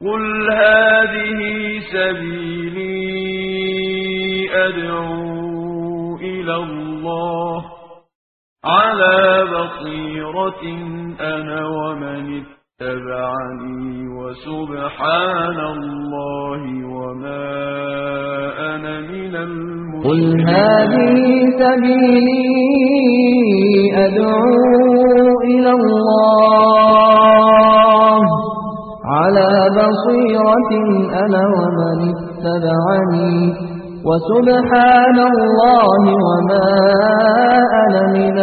قل هذه سبيلي أدعو إلى الله على بصيرة أنا ومن اتبعني وسبحان الله وما أنا من قل المشركين هذه سبيلي أدعو إلى الله على بصيرة أنا ومن اتبعني وسبحان الله وما أنا من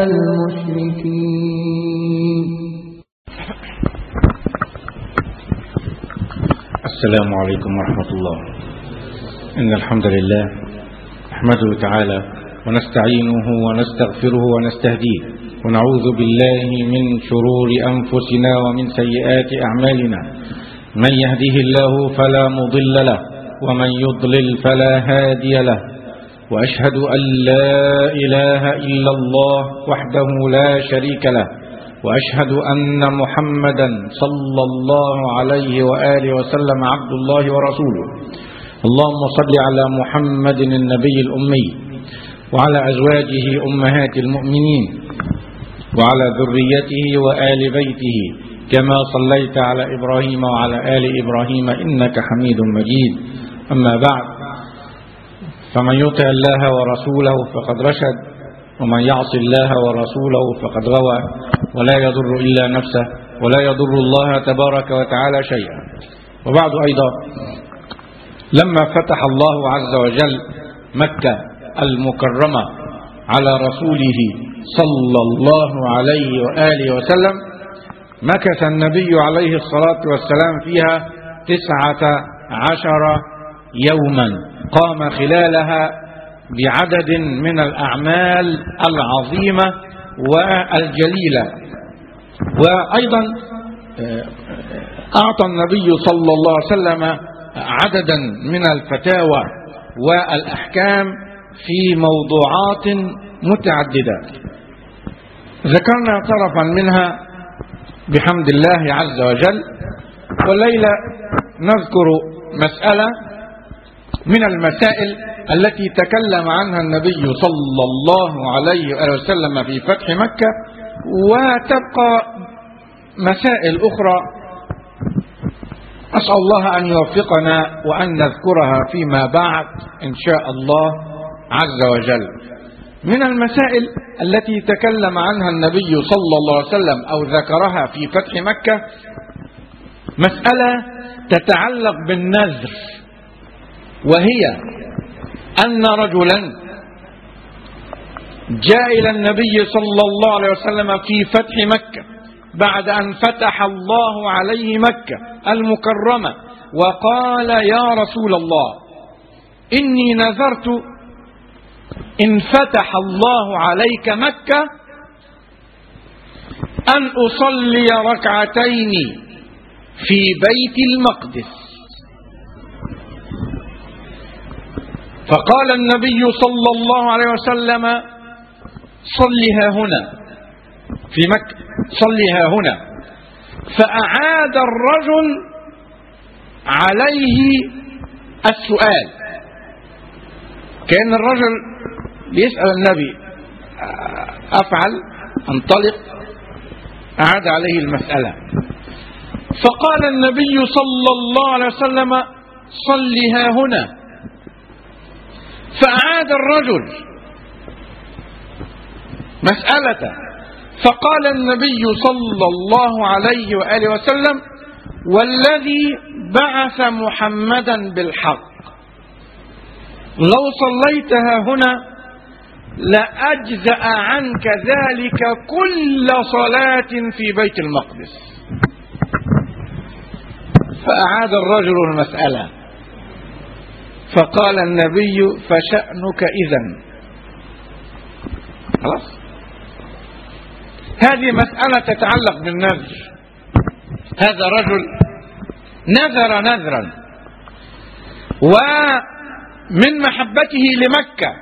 المشركين السلام عليكم ورحمة الله إن الحمد لله نحمده تعالى ونستعينه ونستغفره ونستهديه ونعوذ بالله من شرور أنفسنا ومن سيئات أعمالنا من يهده الله فلا مضل له ومن يضلل فلا هادي له وأشهد أن لا إله إلا الله وحده لا شريك له وأشهد أن محمدا صلى الله عليه وآله وسلم عبد الله ورسوله اللهم صل على محمد النبي الأمي وعلى أزواجه أمهات المؤمنين وعلى ذريته وآل بيته كما صليت على إبراهيم وعلى آل إبراهيم إنك حميد مجيد أما بعد فمن يطع الله ورسوله فقد رشد ومن يعص الله ورسوله فقد غوى ولا يضر إلا نفسه ولا يضر الله تبارك وتعالى شيئا وبعد أيضا لما فتح الله عز وجل مكة المكرمة على رسوله صلى الله عليه وآله وسلم مكث النبي عليه الصلاة والسلام فيها تسعة عشر يوما قام خلالها بعدد من الأعمال العظيمة والجليلة وأيضا أعطى النبي صلى الله عليه وسلم عددا من الفتاوى والأحكام في موضوعات متعددة ذكرنا طرفا منها بحمد الله عز وجل والليلة نذكر مسألة من المسائل التي تكلم عنها النبي صلى الله عليه وآله وسلم في فتح مكة وتبقى مسائل أخرى أسأل الله أن يوفقنا وأن نذكرها فيما بعد إن شاء الله عز وجل من المسائل التي تكلم عنها النبي صلى الله عليه وسلم أو ذكرها في فتح مكة مسألة تتعلق بالنذر وهي أن رجلا جاء إلى النبي صلى الله عليه وسلم في فتح مكة بعد أن فتح الله عليه مكة المكرمة وقال يا رسول الله إني نذرت إن فتح الله عليك مكة أن أصلي ركعتين في بيت المقدس فقال النبي صلى الله عليه وسلم صلها هنا في مكة صلها هنا فأعاد الرجل عليه السؤال كان الرجل بيسأل النبي أفعل أنطلق أعاد عليه المسألة فقال النبي صلى الله عليه وسلم صلها هنا فأعاد الرجل مسألة فقال النبي صلى الله عليه وآله وسلم والذي بعث محمدا بالحق لو صليتها هنا لأجزأ عنك ذلك كل صلاة في بيت المقدس فأعاد الرجل المسألة فقال النبي فشأنك إذا خلاص هذه مسألة تتعلق بالنذر هذا رجل نذر نذرا ومن محبته لمكة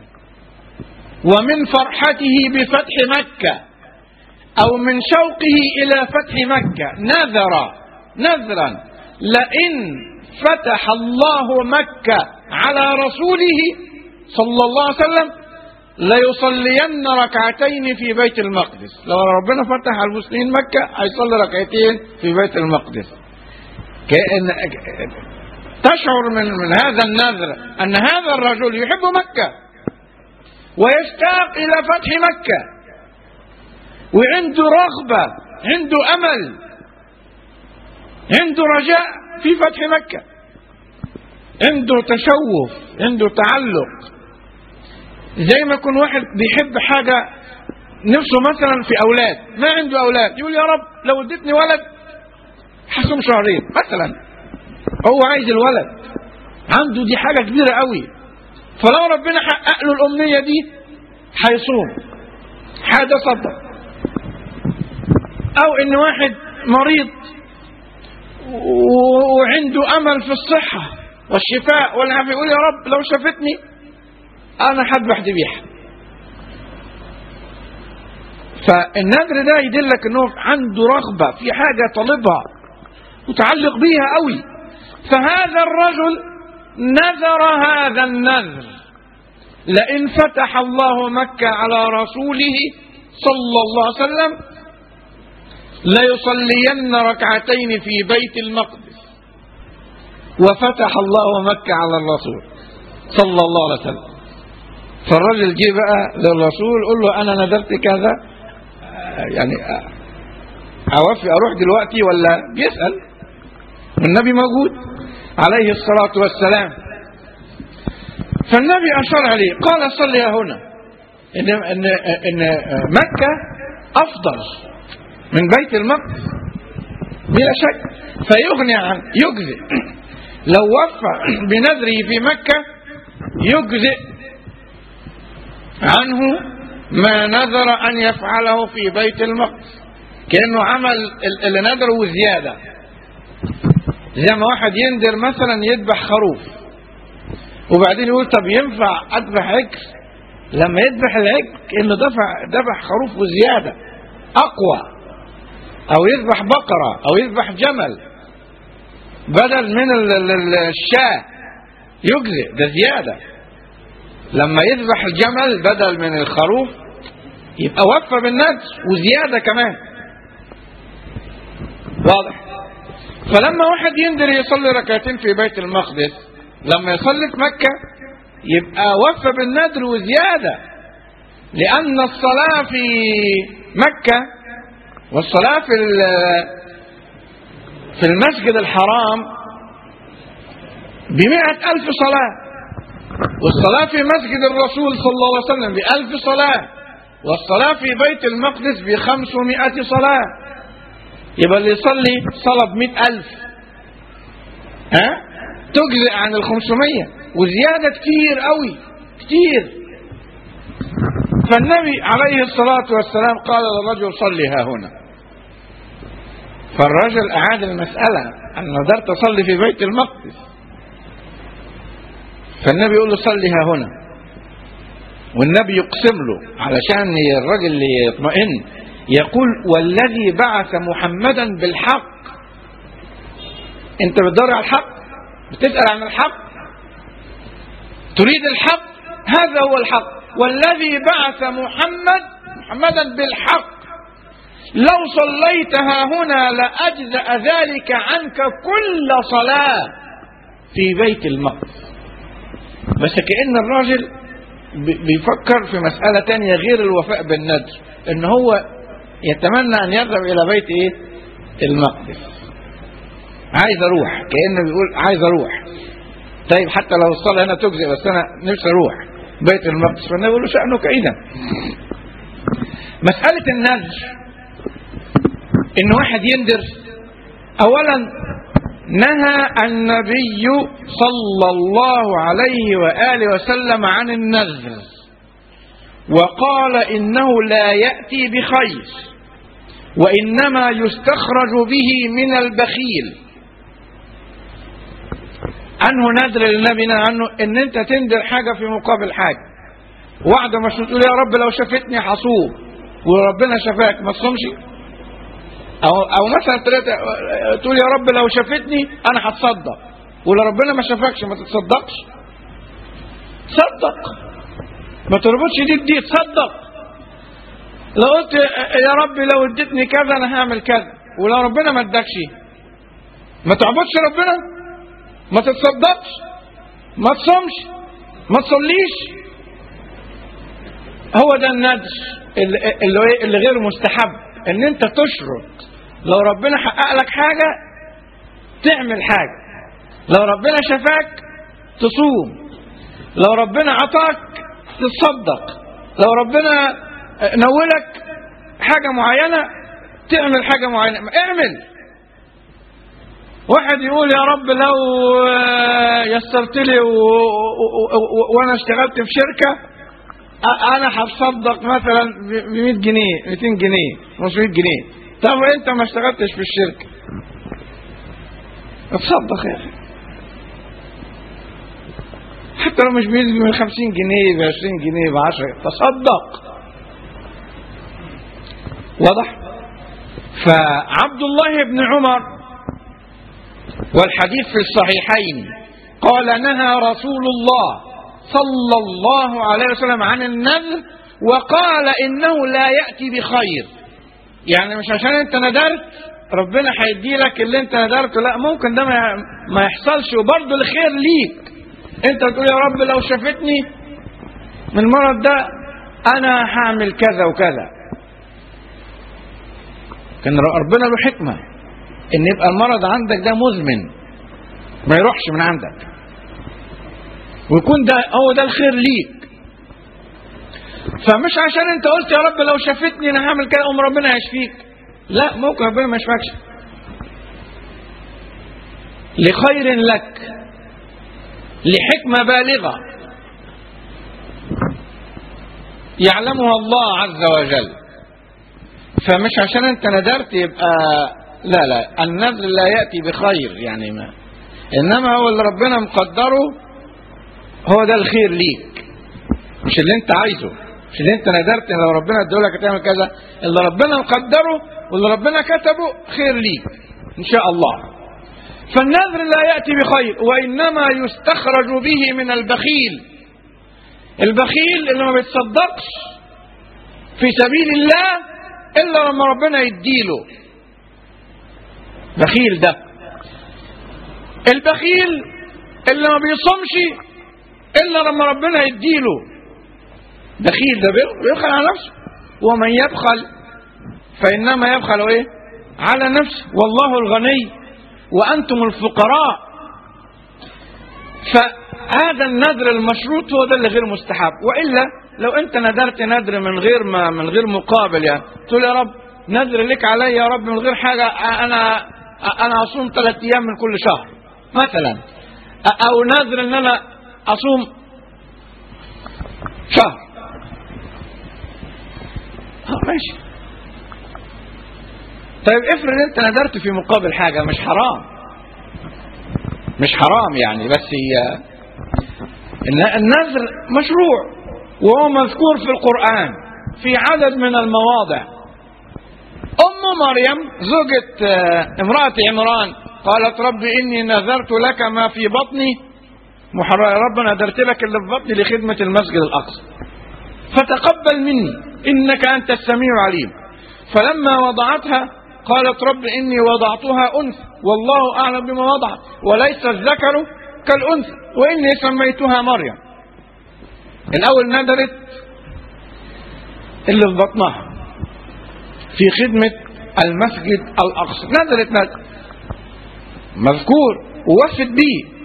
ومن فرحته بفتح مكة أو من شوقه إلى فتح مكة نذر نذرا لئن فتح الله مكة على رسوله صلى الله عليه وسلم ليصلين ركعتين في بيت المقدس لو ربنا فتح على المسلمين مكة هيصلي ركعتين في بيت المقدس كأن تشعر من, من هذا النذر أن هذا الرجل يحب مكة ويشتاق إلى فتح مكة وعنده رغبة عنده أمل عنده رجاء في فتح مكة عنده تشوف عنده تعلق زي ما يكون واحد بيحب حاجة نفسه مثلا في أولاد ما عنده أولاد يقول يا رب لو اديتني ولد حصوم شهرين مثلا هو عايز الولد عنده دي حاجة كبيرة قوي فلو ربنا حقق له الأمنية دي هيصوم حاجة صدق أو إن واحد مريض وعنده أمل في الصحة والشفاء والعافية يقول يا رب لو شفتني انا هذبح ذبيحه فالنذر ده يدلك انه عنده رغبه في حاجه طالبها متعلق بيها قوي فهذا الرجل نذر هذا النذر لئن فتح الله مكه على رسوله صلى الله عليه وسلم ليصلين ركعتين في بيت المقدس وفتح الله مكه على الرسول صلى الله عليه وسلم فالراجل جه بقى للرسول قول له انا نذرت كذا يعني اوفي اروح دلوقتي ولا بيسال والنبي موجود عليه الصلاه والسلام فالنبي اشار عليه قال صل يا هنا ان ان ان مكه افضل من بيت المقدس بلا شك فيغني عن يجزئ لو وفى بنذره في مكه يجزئ عنه ما نذر أن يفعله في بيت المقدس كأنه عمل اللي نذره وزيادة زي ما واحد يندر مثلا يذبح خروف وبعدين يقول طب ينفع أذبح عجل لما يذبح العجل كأنه دفع ذبح خروف وزيادة أقوى أو يذبح بقرة أو يذبح جمل بدل من الشاة يجزئ ده زياده لما يذبح الجمل بدل من الخروف يبقى وفى بالنذر وزيادة كمان واضح فلما واحد ينذر يصلي ركعتين في بيت المقدس لما يصلي في مكة يبقى وفى بالنذر وزيادة لأن الصلاة في مكة والصلاة في في المسجد الحرام بمئة ألف صلاة والصلاة في مسجد الرسول صلى الله عليه وسلم بألف صلاة والصلاة في بيت المقدس بخمسمائة صلاة يبقى اللي يصلي صلاة بمئة ألف ها تجزئ عن الخمسمية وزيادة كتير قوي كتير فالنبي عليه الصلاة والسلام قال للرجل صلي ها هنا فالرجل أعاد المسألة أن نذرت أصلي في بيت المقدس فالنبي يقول له صلي ها هنا والنبي يقسم له علشان الراجل اللي يطمئن يقول والذي بعث محمدا بالحق انت بتدور على الحق بتسأل عن الحق تريد الحق هذا هو الحق والذي بعث محمد محمدا بالحق لو صليتها هنا لأجزأ ذلك عنك كل صلاة في بيت المقدس بس كأن الراجل بيفكر في مسألة تانية غير الوفاء بالندر ان هو يتمنى ان يذهب الى بيت ايه المقدس عايز اروح كأنه بيقول عايز اروح طيب حتى لو الصلاة هنا تجزئ بس انا نفسي اروح بيت المقدس فالنبي يقول له شأنك اذا مسألة النذر ان واحد يندر اولا نهى النبي صلى الله عليه واله وسلم عن النذر وقال انه لا ياتي بخير وانما يستخرج به من البخيل عنه نذر النبي عنه ان انت تندر حاجه في مقابل حاجه واحده مش تقول يا رب لو شفتني حصوم وربنا شفاك ما تصومش او او مثلا ثلاثه تقول يا رب لو شافتني انا هتصدق ولو ربنا ما شافكش ما تتصدقش تصدق ما تربطش دي بدي تصدق لو قلت يا رب لو اديتني كذا انا هعمل كذا ولو ربنا ما ادكش ما تعبدش ربنا ما تتصدقش ما تصومش ما تصليش هو ده الندر اللي, اللي, اللي غير مستحب ان انت تشرط لو ربنا حقق لك حاجة تعمل حاجة لو ربنا شفاك تصوم لو ربنا عطاك تتصدق لو ربنا نولك حاجة معينة تعمل حاجة معينة اعمل واحد يقول يا رب لو يسرت لي و... و... و... وانا اشتغلت في شركة انا هتصدق مثلا ب 100 جنيه 200 جنيه 500 جنيه طب انت ما اشتغلتش في الشركة اتصدق يا اخي حتى لو مش من 50 جنيه ب 20 جنيه ب 10 تصدق واضح فعبد الله بن عمر والحديث في الصحيحين قال نهى رسول الله صلى الله عليه وسلم عن النذر وقال انه لا ياتي بخير يعني مش عشان انت ندرت ربنا هيدي لك اللي انت ندرته لا ممكن ده ما يحصلش وبرضه الخير ليك انت بتقول يا رب لو شافتني من المرض ده انا هعمل كذا وكذا كان ربنا له حكمه ان يبقى المرض عندك ده مزمن ما يروحش من عندك ويكون ده هو ده الخير ليك فمش عشان انت قلت يا رب لو شافتني انا هعمل كده ام ربنا يشفيك لا ممكن ربنا ما يشفكش لخير لك لحكمة بالغة يعلمها الله عز وجل فمش عشان انت ندرت يبقى لا لا النذر لا يأتي بخير يعني ما إنما هو اللي ربنا مقدره هو ده الخير ليك مش اللي انت عايزه مش اللي انت ندرت لو ربنا ادولك تعمل كذا اللي ربنا مقدره واللي ربنا كتبه خير ليك ان شاء الله فالنذر لا يأتي بخير وإنما يستخرج به من البخيل البخيل اللي ما بيتصدقش في سبيل الله إلا لما ربنا يديله بخيل ده البخيل اللي ما بيصومش الا لما ربنا يديله بخيل ده بيبخل على نفسه ومن يبخل فانما يبخل ايه على نفسه والله الغني وانتم الفقراء فهذا النذر المشروط هو ده اللي غير مستحب والا لو انت نذرت نذر من غير ما من غير مقابل يعني تقول يا رب نذر لك علي يا رب من غير حاجه انا انا اصوم ثلاث ايام من كل شهر مثلا او نذر ان انا اصوم شهر اه ماشي طيب افرض انت نذرت في مقابل حاجه مش حرام مش حرام يعني بس هي النذر مشروع وهو مذكور في القرآن في عدد من المواضع أم مريم زوجة امرأة عمران قالت رب إني نذرت لك ما في بطني محرر يا رب نذرت لك اللي في بطني لخدمة المسجد الأقصى فتقبل مني إنك أنت السميع العليم فلما وضعتها قالت رب إني وضعتها أنثى والله أعلم بما وضعت وليس الذكر كالأنثى وإني سميتها مريم الأول ندرت اللي في بطنها في خدمة المسجد الأقصى نزلت نزل مذكور ووفت به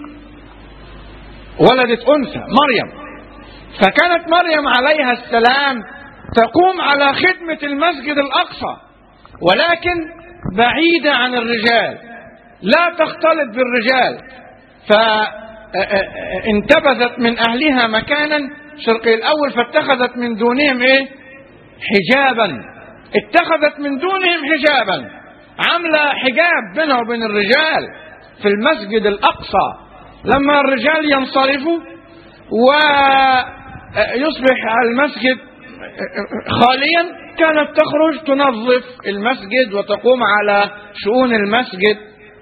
ولدت أنثى مريم فكانت مريم عليها السلام تقوم على خدمة المسجد الأقصى ولكن بعيدة عن الرجال لا تختلط بالرجال فانتبذت من أهلها مكانا شرقي الأول فاتخذت من دونهم إيه حجابا اتخذت من دونهم حجابا عاملة حجاب بينها وبين الرجال في المسجد الأقصى لما الرجال ينصرفوا ويصبح المسجد خاليا كانت تخرج تنظف المسجد وتقوم على شؤون المسجد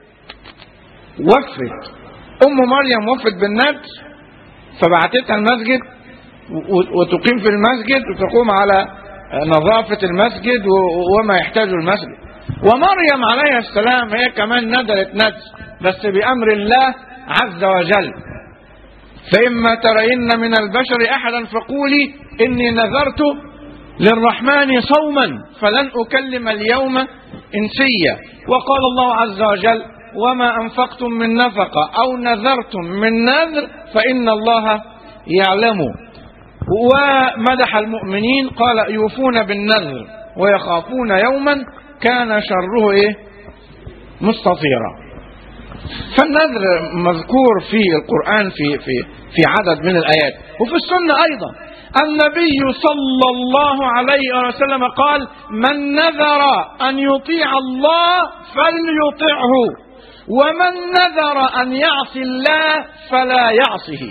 وفت ام مريم وفت بالنبي فبعتتها المسجد و- وتقيم في المسجد وتقوم على نظافة المسجد و- وما يحتاجه المسجد ومريم عليها السلام هي كمان ندرت ندس بس بأمر الله عز وجل فإما ترين من البشر أحدا فقولي إني نذرت للرحمن صوما فلن أكلم اليوم إنسيا وقال الله عز وجل وما أنفقتم من نفقة أو نذرتم من نذر فإن الله يعلم ومدح المؤمنين قال يوفون بالنذر ويخافون يوما كان شره إيه مستطيرا فالنذر مذكور في القرآن في في في عدد من الآيات وفي السنة أيضا النبي صلى الله عليه وسلم قال من نذر أن يطيع الله فليطعه ومن نذر أن يعصي الله فلا يعصه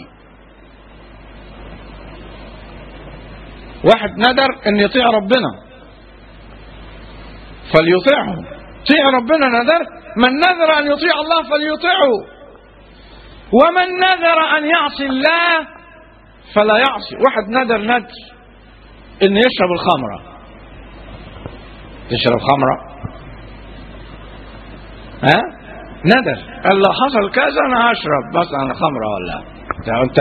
واحد نذر أن يطيع ربنا فليطيعه طيع ربنا نذر من نذر أن يطيع الله فليطيعه ومن نذر أن يعصي الله فلا يعصي واحد نذر ندر أن يشرب الخمرة تشرب خمرة ها ندر قال لو حصل كذا أنا هشرب مثلا خمرة ولا بتاع أنت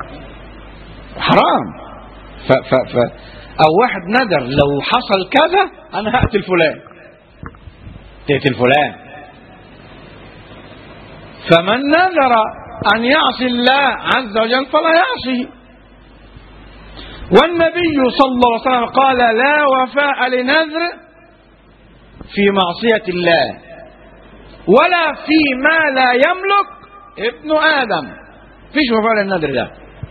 حرام ف ف ف أو واحد ندر لو حصل كذا أنا هقتل فلان تقتل فلان فمن نذر أن يعصي الله عز وجل فلا يعصي والنبي صلى الله عليه وسلم قال لا وفاء لنذر في معصية الله ولا في ما لا يملك ابن آدم فيش وفاء للنذر ده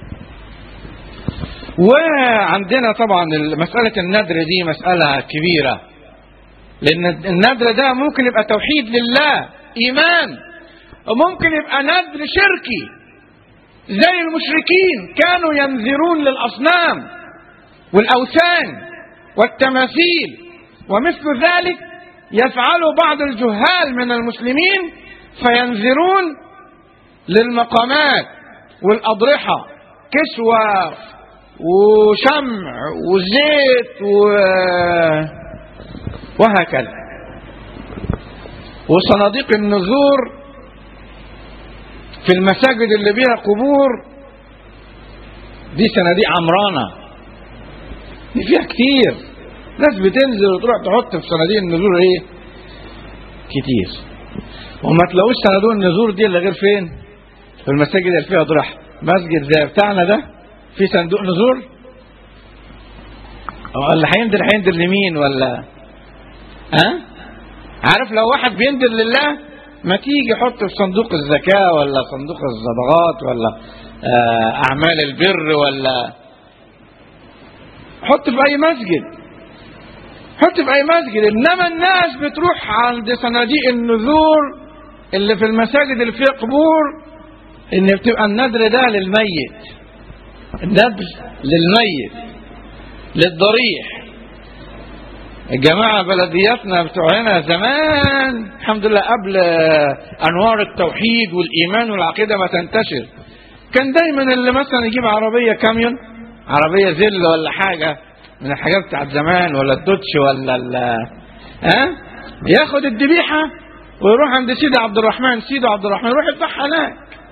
وعندنا طبعا مسألة النذر دي مسألة كبيرة لأن النذر ده ممكن يبقى توحيد لله إيمان وممكن يبقى نذر شركي زي المشركين كانوا ينذرون للأصنام والأوثان والتماثيل ومثل ذلك يفعل بعض الجهال من المسلمين فينذرون للمقامات والأضرحة كسوة وشمع وزيت و... وهكذا وصناديق النذور في المساجد اللي بيها قبور دي صناديق عمرانة دي فيها كتير ناس بتنزل وتروح تحط في صناديق النذور ايه كتير وما تلاقوش صناديق النذور دي الا غير فين في المساجد اللي فيها ضرح مسجد زي بتاعنا ده في صندوق نذور أو اللي هيندر هيندر لمين ولا ها أه؟ عارف لو واحد بيندر لله ما تيجي حط في صندوق الزكاة ولا صندوق الصدقات ولا آه أعمال البر ولا حط في أي مسجد حط في أي مسجد إنما الناس بتروح عند صناديق النذور اللي في المساجد اللي فيها قبور إن بتبقى النذر ده للميت النذر للميت للضريح الجماعة بلدياتنا بتوع هنا زمان الحمد لله قبل أنوار التوحيد والإيمان والعقيدة ما تنتشر كان دايما اللي مثلا يجيب عربية كاميون عربية زل ولا حاجة من الحاجات بتاعت زمان ولا الدوتش ولا ال ها ياخد الذبيحة ويروح عند سيدي عبد الرحمن سيدي عبد الرحمن يروح يذبحها هناك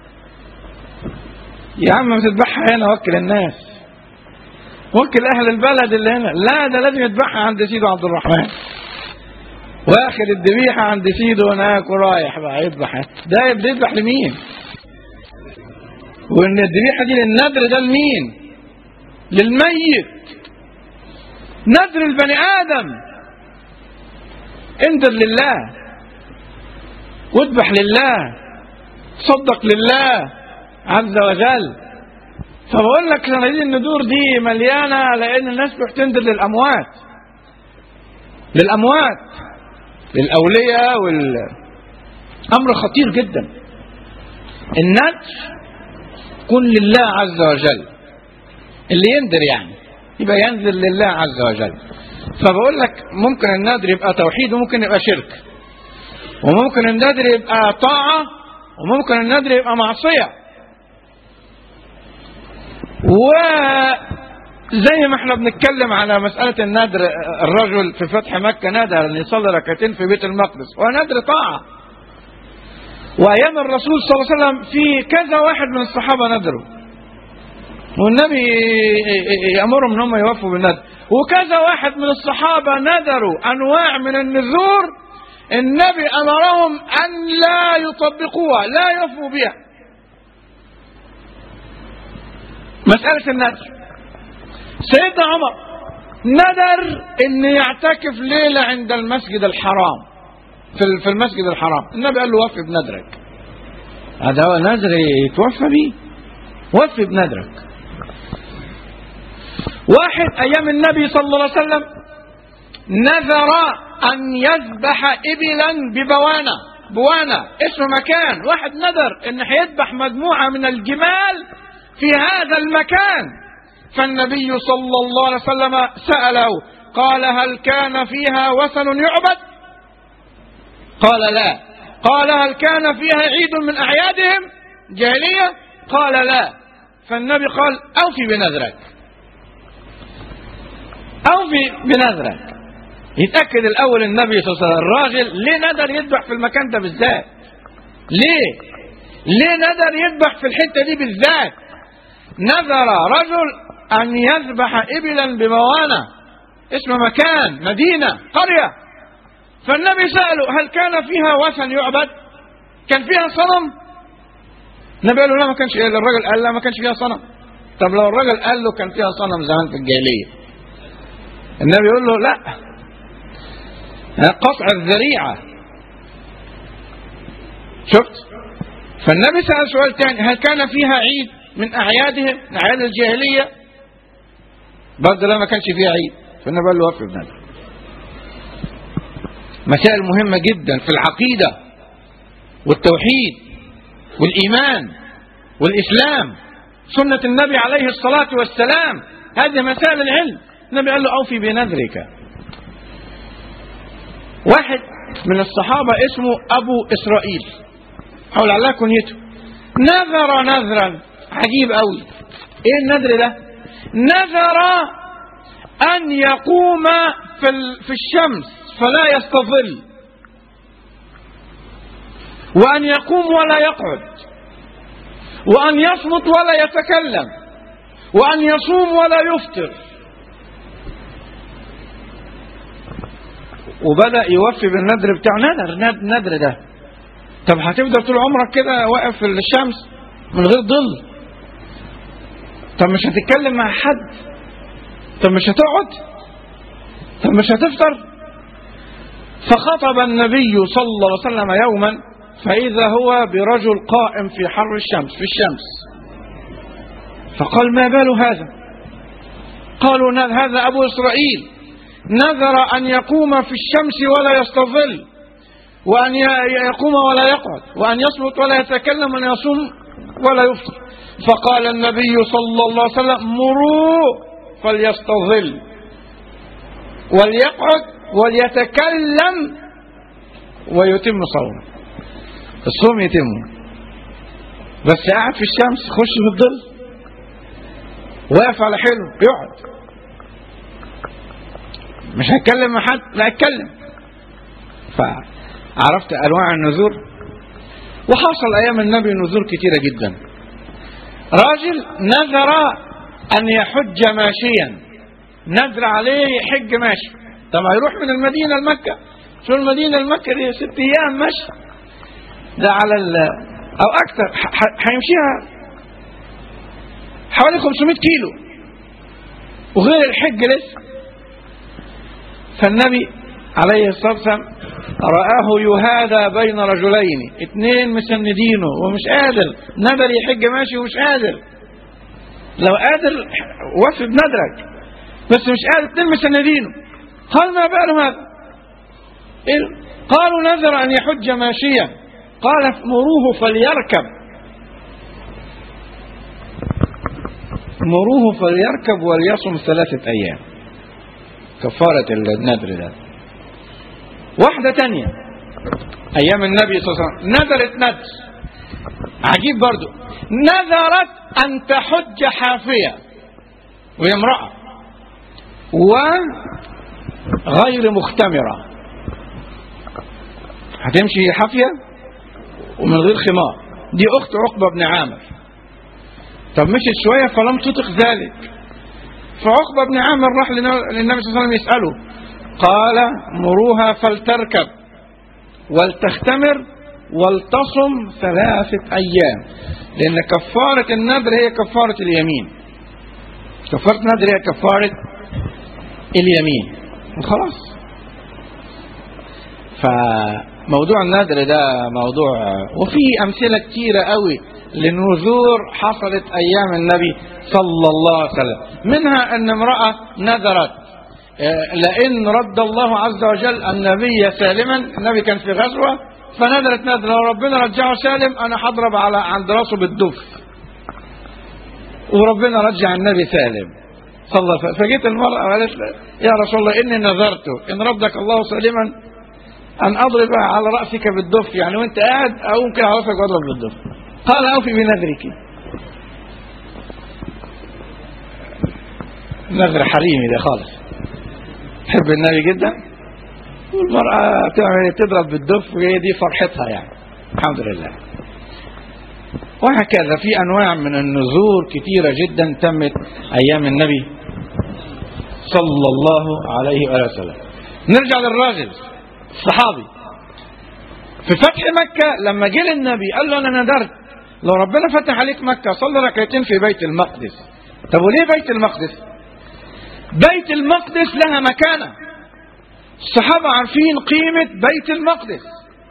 يا عم ما تذبحها هنا وكل الناس وكل اهل البلد اللي هنا لا ده لازم يذبحها عند سيده عبد الرحمن واخد الذبيحه عند سيده هناك ورايح بقى يذبح ده بيذبح لمين وان الذبيحه دي للنذر ده لمين للميت نذر البني ادم انذر لله واذبح لله صدق لله عز وجل فبقول لك صناديق الندور دي مليانه لان الناس بتندر للاموات للاموات للاولياء وال امر خطير جدا الندر كن لله عز وجل اللي يندر يعني يبقى ينزل لله عز وجل فبقول لك ممكن النذر يبقى توحيد وممكن يبقى شرك وممكن النذر يبقى طاعة وممكن النذر يبقى معصية وزي ما احنا بنتكلم على مسألة النذر الرجل في فتح مكة نذر ان يصلي ركعتين في بيت المقدس ونذر طاعة وأيام الرسول صلى الله عليه وسلم في كذا واحد من الصحابة نذروا والنبي يأمرهم ان هم يوفوا بالنذر وكذا واحد من الصحابة نذروا أنواع من النذور النبي أمرهم أن لا يطبقوها لا يفوا بها مسألة النذر سيدنا عمر نذر أن يعتكف ليلة عند المسجد الحرام في في المسجد الحرام النبي قال له وفي بنذرك هذا هو نذر يتوفى به وفي بنذرك واحد أيام النبي صلى الله عليه وسلم نذر أن يذبح إبلا ببوانة بوانة اسم مكان واحد نذر أن هيذبح مجموعة من الجمال في هذا المكان فالنبي صلى الله عليه وسلم سأله قال هل كان فيها وثن يعبد قال لا قال هل كان فيها عيد من أعيادهم جاهلية قال لا فالنبي قال أوفي بنذرك أوفي بنذرك يتأكد الأول النبي صلى الله عليه وسلم الراجل ليه نذر يذبح في المكان ده بالذات ليه ليه نذر يذبح في الحتة دي بالذات نذر رجل أن يذبح إبلا بموانة اسم مكان مدينة قرية فالنبي سأله هل كان فيها وثن يعبد كان فيها صنم النبي قال له لا ما كانش الراجل قال لا ما كانش فيها صنم طب لو الراجل قال له كان فيها صنم زمان في الجاهلية النبي يقول له لا قطع الذريعة شفت فالنبي سأل سؤال تاني هل كان فيها عيد من أعيادهم من أعياد الجاهلية برضه لا ما كانش فيها عيد فالنبي قال له وفي ابنك مسائل مهمة جدا في العقيدة والتوحيد والإيمان والإسلام سنة النبي عليه الصلاة والسلام هذه مسائل العلم النبي قال له أوفي بنذرك واحد من الصحابة اسمه أبو إسرائيل أو لعلها كنيته نذر نذرا عجيب قوي ايه النذر ده نذر ان يقوم في, في الشمس فلا يستظل وان يقوم ولا يقعد وان يصمت ولا يتكلم وان يصوم ولا يفطر وبدأ يوفي بالنذر بتاعه نذر نذر ده طب هتفضل طول عمرك كده واقف في الشمس من غير ظل طب مش هتتكلم مع حد طب مش هتقعد طب مش هتفطر فخطب النبي صلى الله عليه وسلم يوما فإذا هو برجل قائم في حر الشمس في الشمس فقال ما بال هذا قالوا هذا أبو إسرائيل نذر أن يقوم في الشمس ولا يستظل وأن يقوم ولا يقعد وأن يصمت ولا يتكلم وأن يصوم ولا يفطر فقال النبي صلى الله عليه وسلم مروا فليستظل وليقعد وليتكلم ويتم صومه الصوم يتم بس قاعد في الشمس خش في الظل واقف على حلو يقعد مش هتكلم مع حد لا اتكلم فعرفت انواع النذور وحصل ايام النبي نذور كتيره جدا راجل نذر ان يحج ماشيا نذر عليه يحج ماشي طب هيروح من المدينه لمكه شو المدينه لمكه دي ست ايام مشي ده على ال او اكثر هيمشيها حوالي 500 كيلو وغير الحج لسه فالنبي عليه الصلاة والسلام رآه يهادى بين رجلين اثنين مسندينه ومش قادر نذر يحج ماشي ومش قادر لو قادر وفي بندرك بس مش قادر اثنين مسندينه قال ما بال هذا قالوا نذر أن يحج ماشيا قال مروه فليركب مروه فليركب وليصم ثلاثة أيام كفارة النذر ده واحدة تانية أيام النبي صلى الله عليه وسلم نذرت نذر عجيب برضو نذرت أن تحج حافية وهي امرأة وغير مختمرة هتمشي حافية ومن غير خمار دي أخت عقبة بن عامر طب مشيت شوية فلم تطق ذلك فعقبة بن عامر راح للنبي صلى الله عليه وسلم يسأله قال مروها فلتركب ولتختمر ولتصم ثلاثة أيام لأن كفارة النذر هي كفارة اليمين كفارة النذر هي كفارة اليمين وخلاص فموضوع النذر ده موضوع وفي أمثلة كتيرة قوي لنذور حصلت أيام النبي صلى الله عليه وسلم منها أن امرأة نذرت لئن رد الله عز وجل النبي سالما النبي كان في غزوة فنذرت نذر لو ربنا رجعه سالم أنا هضرب على عند راسه بالدف وربنا رجع النبي سالم صلى الله عليه وسلم فجيت المرأة وقالت يا رسول الله إني نذرت إن ردك الله سالما أن أضرب على رأسك بالدف يعني وأنت قاعد أقوم كده على رأسك وأضرب بالدف قال أوفي بنذرك نذر حريمي ده خالص تحب النبي جدا والمرأة تعمل تضرب بالدف وهي دي فرحتها يعني الحمد لله وهكذا في أنواع من النذور كثيرة جدا تمت أيام النبي صلى الله عليه وآله وسلم نرجع للراجل الصحابي في فتح مكة لما جه للنبي قال له أنا نذرت لو ربنا فتح عليك مكة صلي ركعتين في بيت المقدس طب وليه بيت المقدس بيت المقدس لها مكانة الصحابة عارفين قيمة بيت المقدس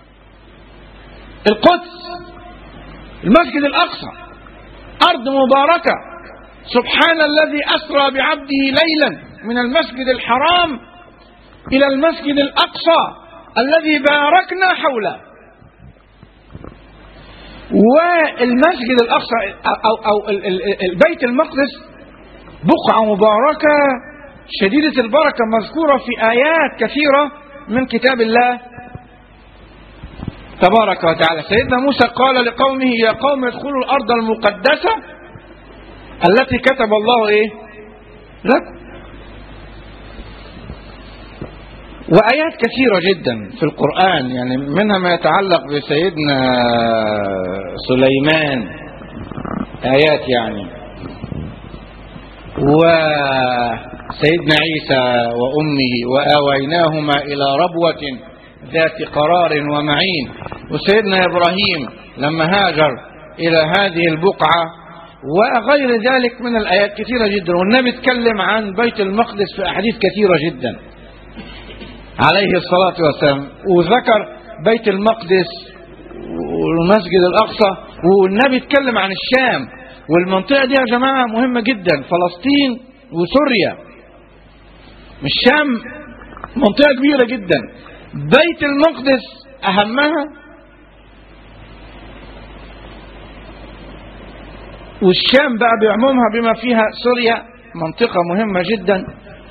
القدس المسجد الأقصى أرض مباركة سبحان الذي أسرى بعبده ليلا من المسجد الحرام إلى المسجد الأقصى الذي باركنا حوله والمسجد الأقصى أو, أو البيت المقدس بقعة مباركة شديدة البركة مذكورة في آيات كثيرة من كتاب الله تبارك وتعالى سيدنا موسى قال لقومه يا قوم ادخلوا الأرض المقدسة التي كتب الله إيه لكم وآيات كثيرة جدا في القرآن يعني منها ما يتعلق بسيدنا سليمان آيات يعني وسيدنا عيسى وأمه وآويناهما إلى ربوة ذات قرار ومعين وسيدنا إبراهيم لما هاجر إلى هذه البقعة وغير ذلك من الآيات كثيرة جدا والنبي اتكلم عن بيت المقدس في أحاديث كثيرة جدا عليه الصلاة والسلام وذكر بيت المقدس والمسجد الأقصى والنبي اتكلم عن الشام والمنطقة دي يا جماعة مهمة جدا فلسطين وسوريا الشام منطقة كبيرة جدا بيت المقدس أهمها والشام بقى بعمومها بما فيها سوريا منطقة مهمة جدا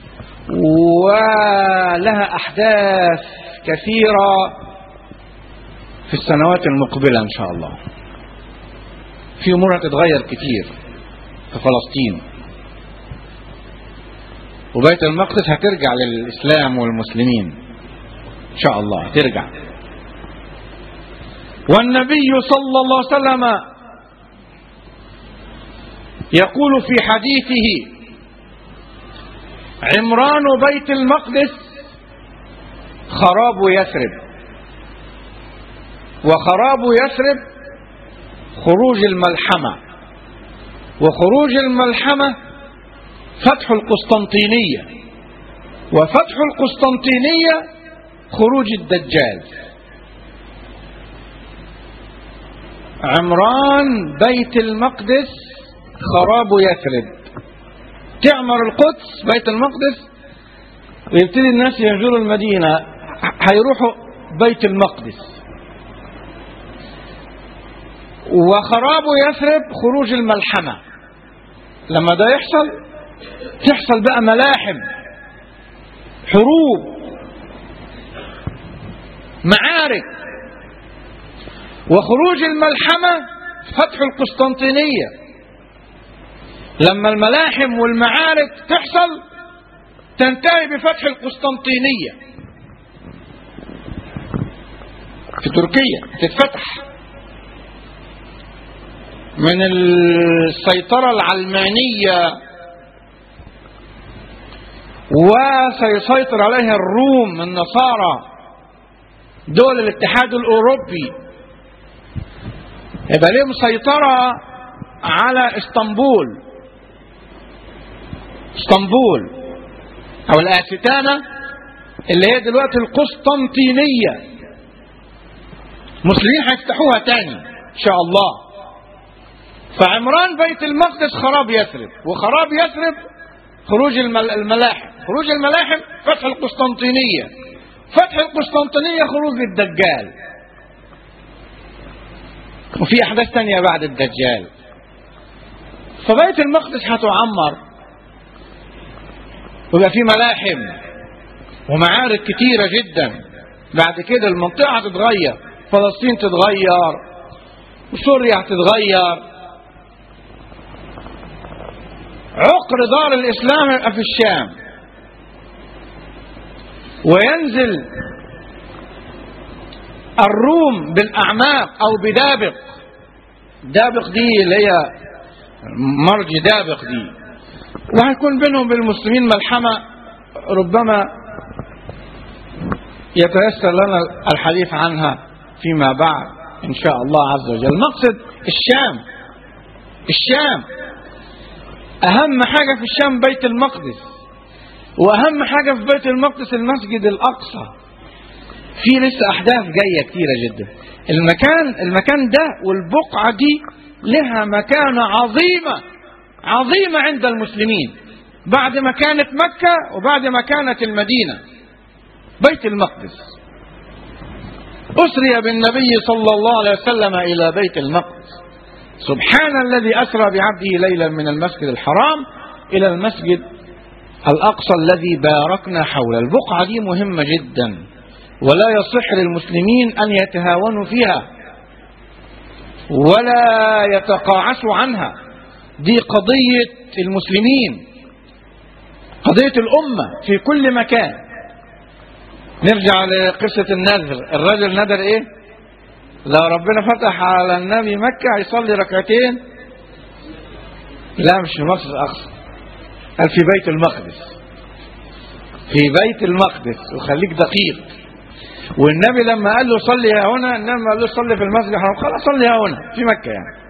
ولها أحداث كثيرة في السنوات المقبلة إن شاء الله في أمور هتتغير كتير في فلسطين وبيت المقدس هترجع للإسلام والمسلمين إن شاء الله هترجع والنبي صلى الله عليه وسلم يقول في حديثه عمران بيت المقدس خراب يثرب وخراب يثرب خروج الملحمة وخروج الملحمة فتح القسطنطينية وفتح القسطنطينية خروج الدجال عمران بيت المقدس خراب يثرب تعمر القدس بيت المقدس ويبتدي الناس يهجروا المدينة هيروحوا بيت المقدس وخراب يثرب خروج الملحمة لما ده يحصل تحصل بقى ملاحم حروب معارك وخروج الملحمة فتح القسطنطينية لما الملاحم والمعارك تحصل تنتهي بفتح القسطنطينية في تركيا تتفتح من السيطرة العلمانية وسيسيطر عليها الروم النصارى دول الاتحاد الأوروبي يبقى لهم سيطرة على اسطنبول اسطنبول أو الآستانة اللي هي دلوقتي القسطنطينية مسلمين هيفتحوها تاني إن شاء الله فعمران بيت المقدس خراب يثرب وخراب يثرب خروج المل- الملاحم خروج الملاحم فتح القسطنطينية فتح القسطنطينية خروج الدجال وفي أحداث تانية بعد الدجال فبيت المقدس هتعمر ويبقى في ملاحم ومعارك كتيرة جدا بعد كده المنطقة هتتغير فلسطين تتغير وسوريا هتتغير عقر دار الإسلام يبقى في الشام وينزل الروم بالأعماق أو بدابق دابق دي اللي هي مرج دابق دي وهيكون بينهم بالمسلمين ملحمة ربما يتيسر لنا الحديث عنها فيما بعد إن شاء الله عز وجل المقصد الشام الشام أهم حاجة في الشام بيت المقدس وأهم حاجة في بيت المقدس المسجد الأقصى في لسه أحداث جاية كتيرة جدا المكان المكان ده والبقعة دي لها مكانة عظيمة عظيمة عند المسلمين بعد ما كانت مكة وبعد ما كانت المدينة بيت المقدس أسري بالنبي صلى الله عليه وسلم إلى بيت المقدس سبحان الذي أسرى بعبده ليلا من المسجد الحرام إلى المسجد الأقصى الذي باركنا حوله البقعة دي مهمة جدا ولا يصح للمسلمين أن يتهاونوا فيها ولا يتقاعسوا عنها دي قضية المسلمين قضية الأمة في كل مكان نرجع لقصة النذر الرجل نذر ايه لو ربنا فتح على النبي مكة هيصلي ركعتين لا مش في مصر الأقصى قال في بيت المقدس في بيت المقدس وخليك دقيق والنبي لما قال له صلي ها هنا النبي قال له صلي في المسجد الحرام قال صلي ها هنا في مكة يعني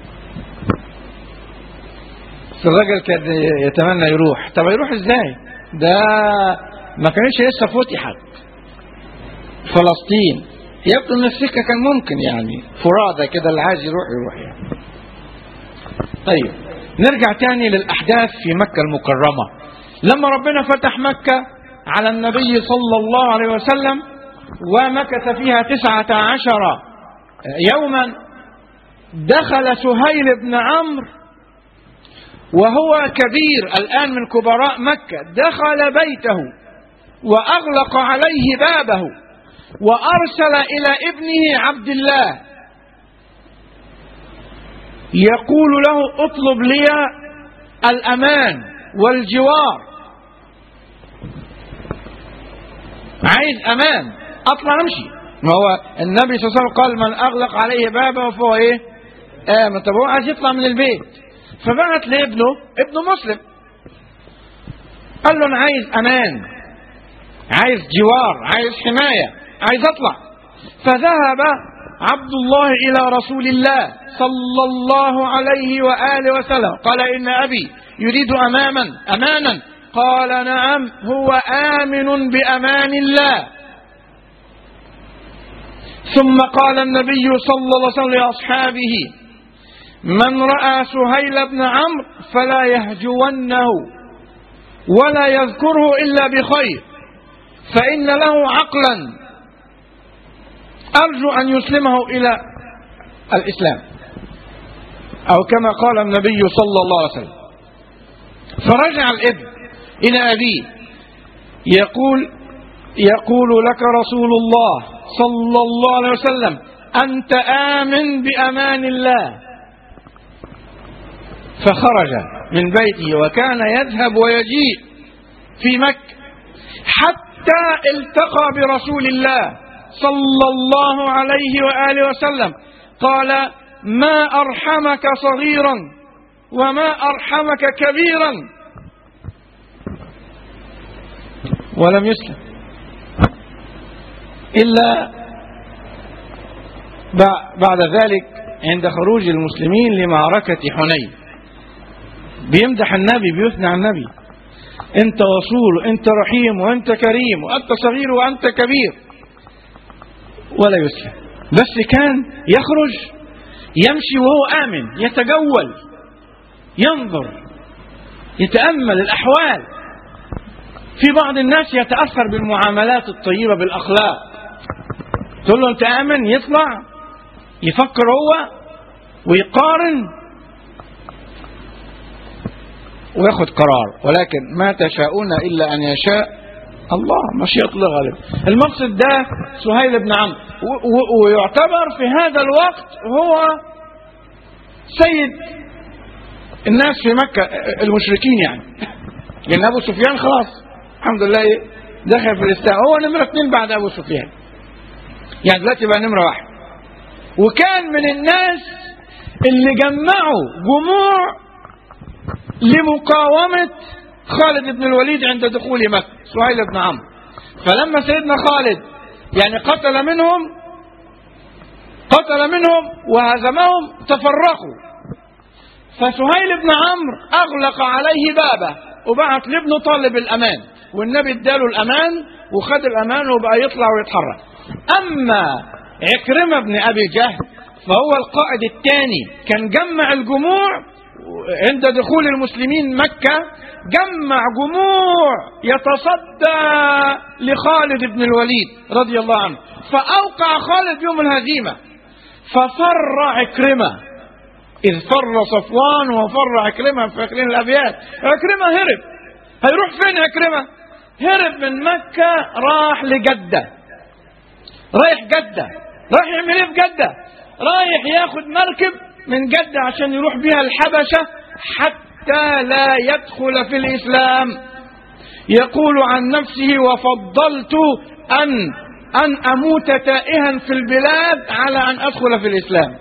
بس الراجل كان يتمنى يروح طب يروح ازاي ده ما كانش لسه فتحت فلسطين يبدو ان السكه كان ممكن يعني فرادى كده اللي عايز يروح يروح يعني طيب نرجع تاني للاحداث في مكه المكرمه لما ربنا فتح مكه على النبي صلى الله عليه وسلم ومكث فيها تسعة عشر يوما دخل سهيل بن عمرو وهو كبير الآن من كبراء مكة دخل بيته وأغلق عليه بابه وأرسل إلى ابنه عبد الله يقول له اطلب لي الأمان والجوار عايز أمان أطلع أمشي ما هو النبي صلى الله عليه وسلم قال من أغلق عليه بابه فهو إيه آمن طب هو عايز يطلع من البيت فبعت لابنه ابنه مسلم قال له أنا عايز أمان عايز جوار عايز حماية عايز أطلع فذهب عبد الله إلى رسول الله صلى الله عليه وآله وسلم قال إن أبي يريد أماما أمانا قال نعم هو آمن بأمان الله ثم قال النبي صلى الله عليه وسلم لأصحابه من رأى سهيل بن عمرو فلا يهجونه ولا يذكره إلا بخير فإن له عقلا أرجو أن يسلمه إلى الإسلام أو كما قال النبي صلى الله عليه وسلم فرجع الابن إلى أبيه يقول يقول لك رسول الله صلى الله عليه وسلم أنت آمن بأمان الله فخرج من بيته وكان يذهب ويجيء في مكة حتى التقى برسول الله صلى الله عليه وآله وسلم قال ما أرحمك صغيرا وما أرحمك كبيرا ولم يسلم إلا بعد ذلك عند خروج المسلمين لمعركة حنين بيمدح النبي بيثني على النبي انت وصول وانت رحيم وانت كريم وانت صغير وانت كبير ولا يسلم بس كان يخرج يمشي وهو آمن يتجول ينظر يتأمل الأحوال في بعض الناس يتأثر بالمعاملات الطيبة بالأخلاق تقول له أنت آمن يطلع يفكر هو ويقارن وياخد قرار ولكن ما تشاءون إلا أن يشاء الله مشيئة الله غالب المقصد ده سهيل بن عمرو ويعتبر في هذا الوقت هو سيد الناس في مكة المشركين يعني لأن أبو سفيان خلاص الحمد لله دخل في الإسلام هو نمرة اثنين بعد أبو سفيان يعني دلوقتي بقى نمرة واحد وكان من الناس اللي جمعوا جموع لمقاومة خالد بن الوليد عند دخول مكة سهيل بن عمرو فلما سيدنا خالد يعني قتل منهم قتل منهم وهزمهم تفرقوا فسهيل بن عمرو أغلق عليه بابه وبعت لابنه طالب الأمان والنبي اداله الأمان وخد الأمان وبقى يطلع ويتحرك أما عكرمة بن أبي جهل فهو القائد الثاني كان جمع الجموع عند دخول المسلمين مكة جمع جموع يتصدى لخالد بن الوليد رضي الله عنه فأوقع خالد يوم الهزيمة ففر عكرمة إذ فر صفوان وفر عكرمة في عكرمة الأبيات عكرمة هرب هيروح فين عكرمة هرب من مكة راح لجدة رايح جدة رايح يعمل ايه في جدة رايح ياخد مركب من جدة عشان يروح بيها الحبشة حتى لا يدخل في الإسلام يقول عن نفسه وفضلت أن أن أموت تائها في البلاد على أن أدخل في الإسلام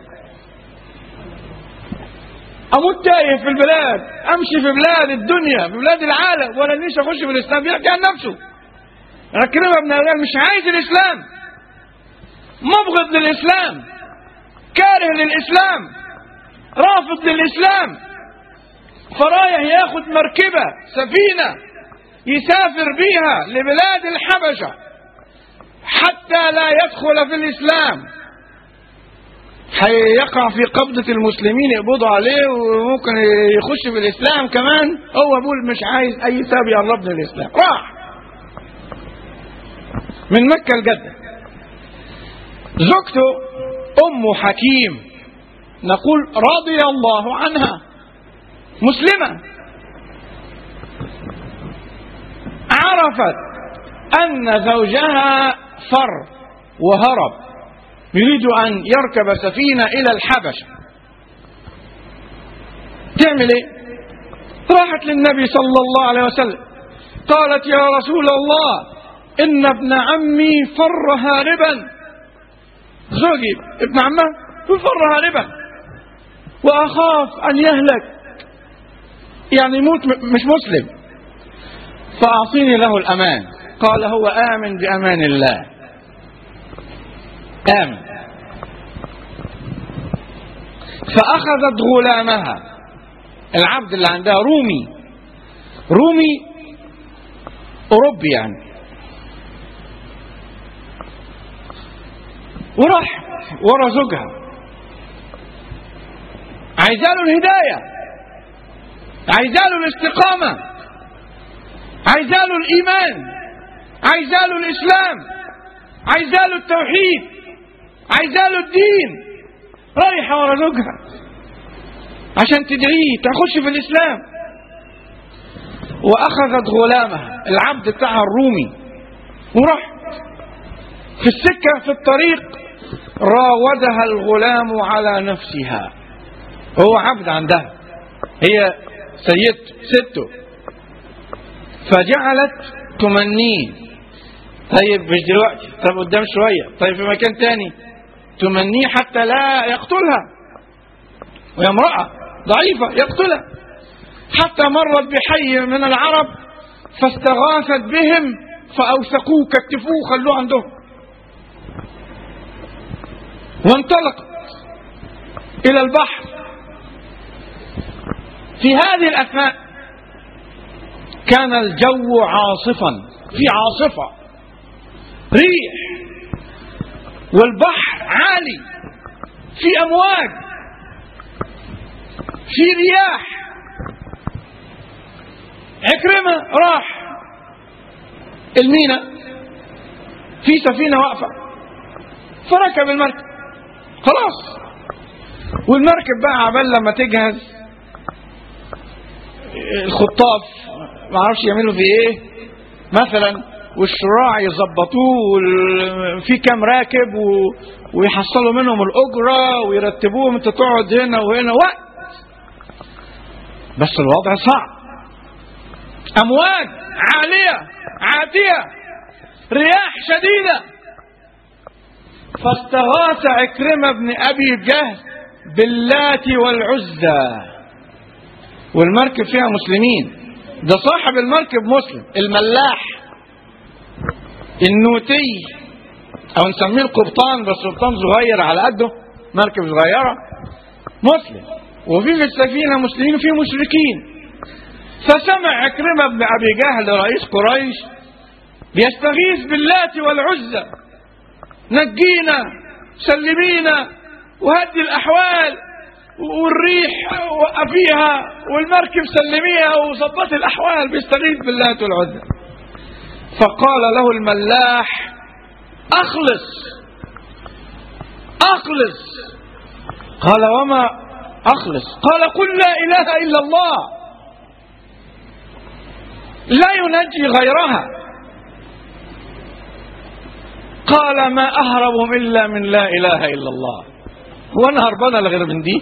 أموت تائه في البلاد أمشي في بلاد الدنيا في بلاد العالم ولا نيش أخش في الإسلام بيحكي عن نفسه عكرمة بن أبي مش عايز الإسلام مبغض للإسلام كاره للإسلام رافض للإسلام فرايح ياخد مركبة سفينة يسافر بيها لبلاد الحبشة حتى لا يدخل في الإسلام هيقع في قبضة المسلمين يقبضوا عليه وممكن يخش في الإسلام كمان هو بيقول مش عايز أي سبب يقربني الإسلام راح من مكة لجدة زوجته أم حكيم نقول رضي الله عنها مسلمة عرفت أن زوجها فر وهرب يريد أن يركب سفينة إلى الحبشة تعمل إيه راحت للنبي صلى الله عليه وسلم قالت يا رسول الله إن ابن عمي فر هاربا زوجي ابن عمه فر هاربا وأخاف أن يهلك يعني يموت مش مسلم فأعطيني له الأمان قال هو آمن بأمان الله آمن فأخذت غلامها العبد اللي عندها رومي رومي أوروبي يعني وراح ورا زوجها عايزاله الهداية عايزاله الاستقامة عايزاله الإيمان عايزاله الإسلام عايزاله التوحيد عايزاله الدين رايحة ورا زوجها عشان تدعيه تخش في الإسلام وأخذت غلامها العبد بتاعها الرومي وراحت في السكة في الطريق راودها الغلام على نفسها هو عبد عندها هي سيدته سته فجعلت تمنيه طيب مش دلوقتي طب قدام شوية طيب في مكان تاني تمنيه حتى لا يقتلها وهي امرأة ضعيفة يقتلها حتى مرت بحي من العرب فاستغاثت بهم فأوثقوه كتفوه خلوه عندهم وانطلقت إلى البحر في هذه الأثناء كان الجو عاصفا في عاصفة ريح والبحر عالي في أمواج في رياح عكرمة راح المينا في سفينة واقفة فركب المركب خلاص والمركب بقى عبال لما تجهز الخطاف ما اعرفش يعملوا في ايه مثلا والشراع يظبطوه وال- في كام راكب و... ويحصلوا منهم الاجره ويرتبوهم انت تقعد هنا وهنا وقت بس الوضع صعب امواج عاليه عاتيه رياح شديده فاستغاث عكرمه بن ابي جهل باللات والعزى والمركب فيها مسلمين ده صاحب المركب مسلم الملاح النوتي او نسميه القبطان بس قبطان صغير على قده مركب صغيره مسلم وفي في السفينه مسلمين وفي مشركين فسمع عكرمه بن ابي جهل رئيس قريش بيستغيث باللات والعزى نجينا سلمينا وهدي الاحوال والريح وقفيها والمركب سلميها وظبط الاحوال بيستغيث باللات والعزى فقال له الملاح اخلص اخلص قال وما اخلص قال قل لا اله الا الله لا ينجي غيرها قال ما اهرب الا من لا اله الا الله وانا هربان غير من دي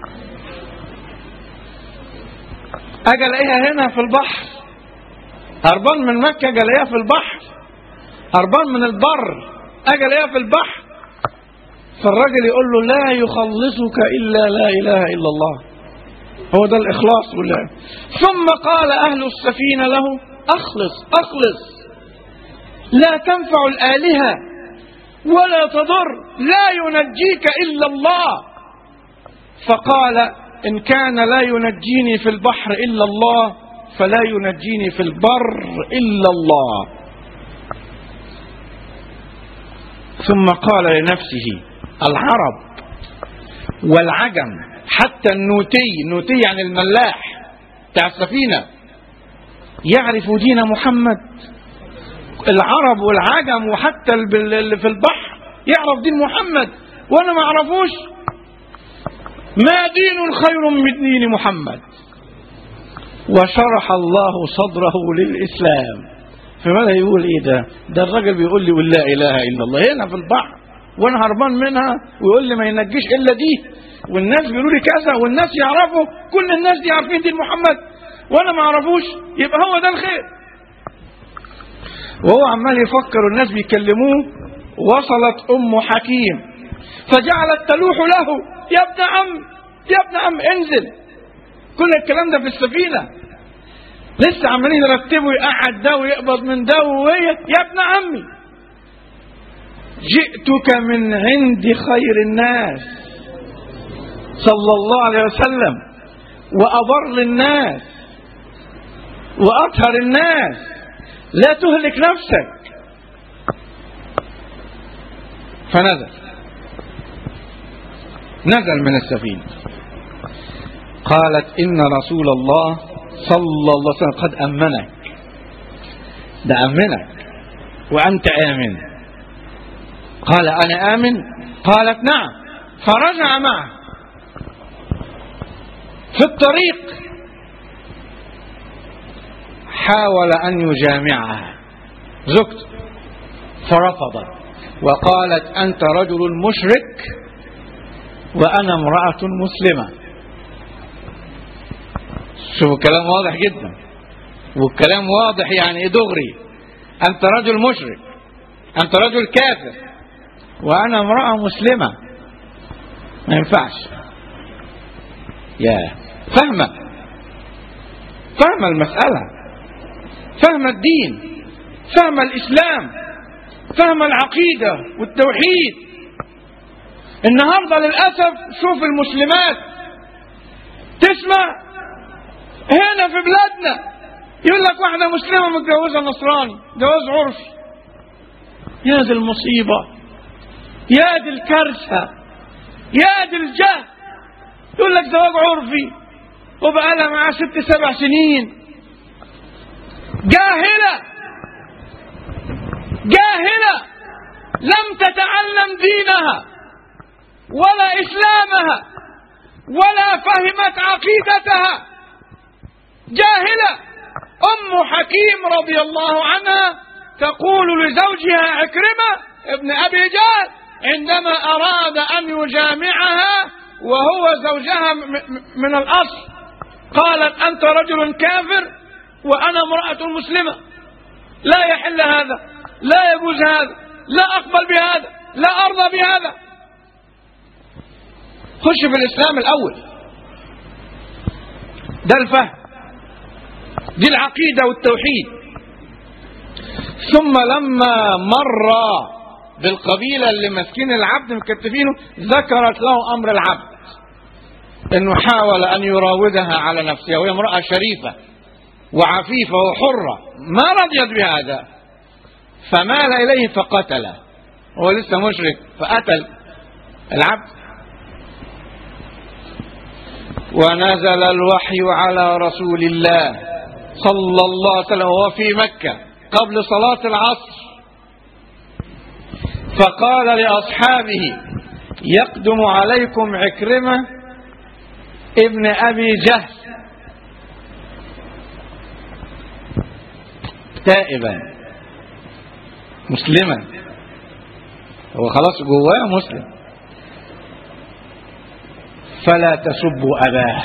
اجي الاقيها هنا في البحر هربان من مكه اجي الاقيها في البحر هربان من البر اجي الاقيها في البحر فالراجل يقول له لا يخلصك الا لا اله الا الله هو ده الاخلاص بالله ثم قال اهل السفينه له اخلص اخلص لا تنفع الالهه ولا تضر لا ينجيك الا الله فقال ان كان لا ينجيني في البحر الا الله فلا ينجيني في البر الا الله ثم قال لنفسه العرب والعجم حتى النوتي النوتي يعني الملاح بتاع السفينه يعرف دين محمد العرب والعجم وحتى اللي في البحر يعرف دين محمد وانا ما اعرفوش ما دين خير من دين محمد وشرح الله صدره للاسلام فماذا يقول ايه ده ده الراجل بيقول لي ولا اله الا الله هنا في البحر وانا هربان منها ويقول لي ما ينجيش الا دي والناس بيقولوا لي كذا والناس يعرفوا كل الناس دي عارفين دين محمد وانا ما اعرفوش يبقى هو ده الخير وهو عمال يفكر والناس بيكلموه وصلت ام حكيم فجعلت تلوح له يا ابن عم يا ابن عم انزل كل الكلام ده في السفينه لسه عمالين يرتبوا يقعد ده ويقبض من ده وهي يا ابن عمي جئتك من عند خير الناس صلى الله عليه وسلم وأبر الناس وأطهر الناس لا تهلك نفسك فنزل نزل من السفينة قالت إن رسول الله صلى الله عليه وسلم قد أمنك ده أمنك وأنت آمن قال أنا آمن قالت نعم فرجع معه في الطريق حاول أن يجامعها زوجته فرفضت وقالت أنت رجل مشرك وأنا امرأة مسلمة شوف الكلام واضح جدا والكلام واضح يعني ايه دغري أنت رجل مشرك أنت رجل كافر وأنا امرأة مسلمة ما ينفعش يا فاهمة فاهمة المسألة فاهمة الدين فاهمة الإسلام فاهمة العقيدة والتوحيد النهاردة للأسف شوف المسلمات تسمع هنا في بلادنا يقول لك واحدة مسلمة متجوزة نصراني جواز عرفي يا دي المصيبة يا دي الكارثة يا دي الجهل يقول لك زواج عرفي وبقى لها معاه ست سبع سنين جاهلة جاهلة لم تتعلم دينها ولا إسلامها ولا فهمت عقيدتها جاهلة أم حكيم رضي الله عنها تقول لزوجها عكرمة ابن أبي جهل عندما أراد أن يجامعها وهو زوجها من الأصل قالت أنت رجل كافر وأنا امرأة مسلمة لا يحل هذا لا يجوز هذا لا أقبل بهذا لا أرضى بهذا خش في الإسلام الأول ده الفهم دي العقيدة والتوحيد ثم لما مر بالقبيلة اللي ماسكين العبد مكتفينه ذكرت له أمر العبد انه حاول ان يراودها على نفسها وهي امرأة شريفة وعفيفة وحرة ما رضيت بهذا فمال اليه فقتله هو لسه مشرك فقتل العبد ونزل الوحي على رسول الله صلى الله عليه وسلم وهو في مكة قبل صلاة العصر فقال لأصحابه يقدم عليكم عكرمة ابن أبي جهل تائبا مسلما هو خلاص جواه مسلم فلا تسبوا أباه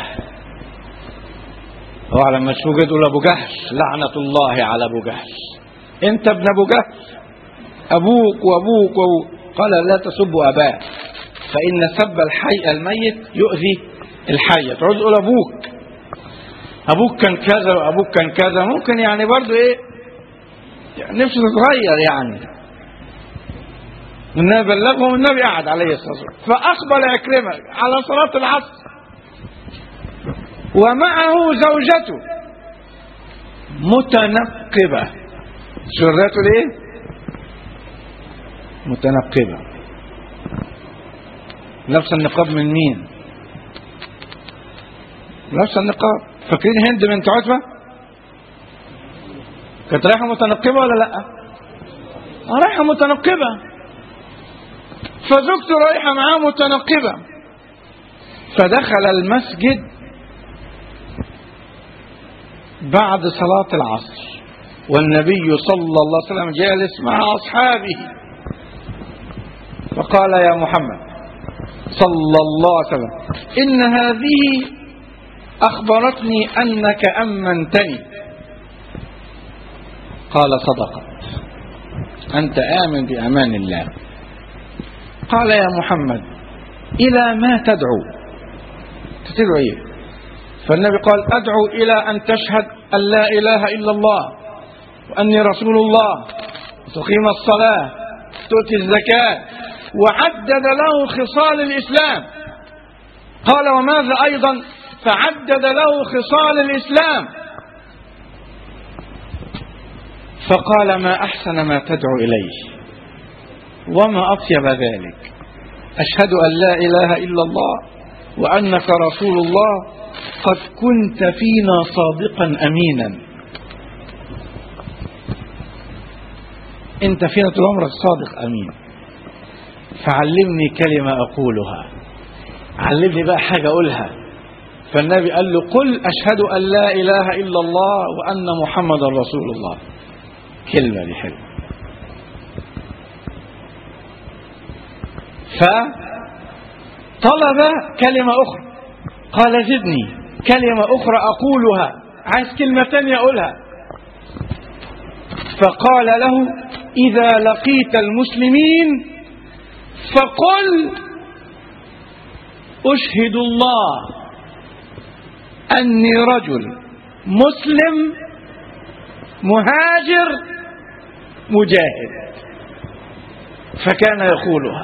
هو لما تشوف يقول أبو جهل لعنة الله على أبو جهل أنت ابن أبو جهل أبوك وأبوك وأبوك قال لا تسبوا أباه فإن سب الحي الميت يؤذي الحي تقعد تقول أبوك أبوك كان كذا وأبوك كان كذا ممكن يعني برضه إيه يعني نفسه تتغير يعني النبي بلغهم النبي قعد عليه الصلاة والسلام فأقبل عكرمة على صلاة العصر ومعه زوجته متنقبة شرته ليه متنقبة لابسه النقاب من مين لابسه النقاب فاكرين هند بنت عتبة كانت رايحة متنقبة ولا لا آه، رايحة متنقبة فزوجته رايحة معاه متنقبة فدخل المسجد بعد صلاة العصر والنبي صلى الله عليه وسلم جالس مع أصحابه فقال يا محمد صلى الله عليه وسلم إن هذه أخبرتني أنك أمنتني قال صدقت أنت آمن بأمان الله قال يا محمد إلى ما تدعو تدعو إيه فالنبي قال أدعو إلى أن تشهد أن لا إله إلا الله وأني رسول الله وتقيم الصلاة تؤتي الزكاة وعدد له خصال الإسلام قال وماذا أيضا فعدد له خصال الإسلام فقال ما أحسن ما تدعو إليه وما أطيب ذلك أشهد أن لا إله إلا الله وأنك رسول الله قد كنت فينا صادقا أمينا أنت فينا طول عمرك صادق أمين فعلمني كلمة أقولها علمني بقى حاجة أقولها فالنبي قال له قل أشهد أن لا إله إلا الله وأن محمد رسول الله كلمة دي حلوة فطلب كلمة أخرى قال زدني كلمة أخرى أقولها عايز كلمة تانية أقولها فقال له إذا لقيت المسلمين فقل أشهد الله أني رجل مسلم مهاجر مجاهد فكان يقولها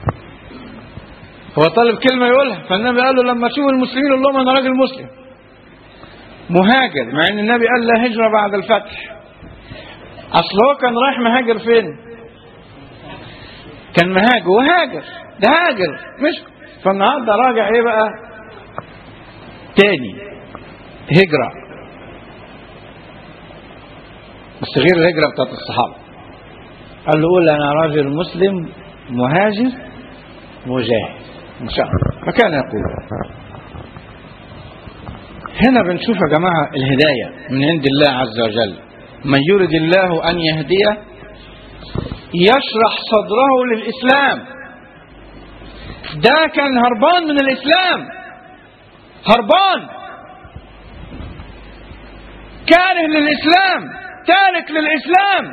هو طالب كلمة يقولها فالنبي قال له لما تشوف المسلمين قول لهم أنا راجل مسلم مهاجر مع أن النبي قال لا هجرة بعد الفتح أصل هو كان رايح مهاجر فين كان مهاجر وهاجر ده هاجر مش فالنهارده راجع ايه بقى تاني هجرة بس غير الهجرة بتاعت الصحابة قال له قول أنا راجل مسلم مهاجر مجاهد إن شاء الله فكان يقول هنا بنشوف يا جماعة الهداية من عند الله عز وجل من يرد الله أن يهديه يشرح صدره للإسلام ده كان هربان من الإسلام هربان كاره للإسلام تارك للإسلام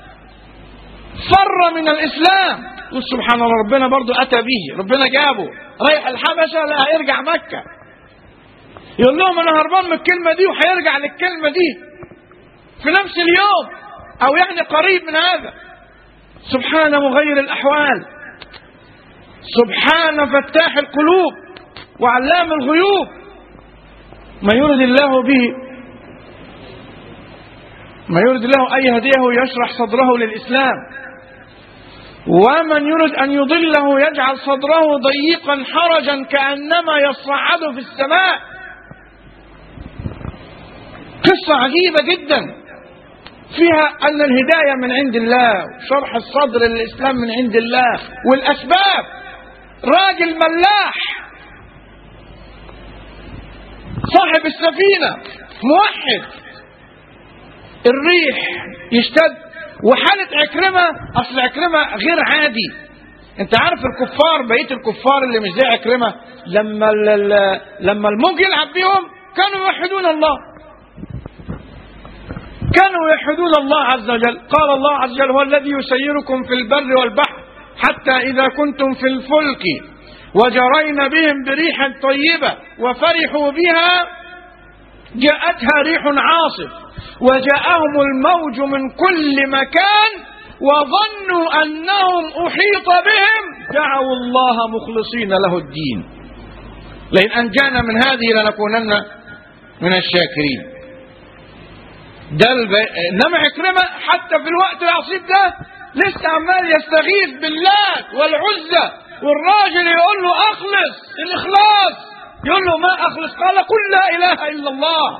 فر من الإسلام يقول سبحان الله ربنا برضو أتى به ربنا جابه رايح الحبشة لا هيرجع مكة يقول لهم أنا هربان من الكلمة دي وهيرجع للكلمة دي في نفس اليوم أو يعني قريب من هذا سبحان مغير الأحوال سبحان فتاح القلوب وعلام الغيوب ما يرد الله به ما يرد الله أن يهديه يشرح صدره للإسلام ومن يرد أن يضله يجعل صدره ضيقا حرجا كأنما يصعد في السماء قصة عجيبة جدا فيها أن الهداية من عند الله شرح الصدر للإسلام من عند الله والأسباب راجل ملاح صاحب السفينة موحد الريح يشتد وحالة عكرمة أصل عكرمة غير عادي انت عارف الكفار بقية الكفار اللي مش زي عكرمة لما لما الموج يلعب بيهم كانوا يوحدون الله كانوا يوحدون الله عز وجل قال الله عز وجل هو الذي يسيركم في البر والبحر حتى إذا كنتم في الفلك وجرين بهم بريح طيبة وفرحوا بها جاءتها ريح عاصف وجاءهم الموج من كل مكان وظنوا أنهم أحيط بهم دعوا الله مخلصين له الدين لئن أنجانا من هذه لنكونن من الشاكرين ده الب... انما عكرمه حتى في الوقت العصيب ده لسه عمال يستغيث بالله والعزى والراجل يقول له اخلص الاخلاص يقول له ما اخلص قال قل لا اله الا الله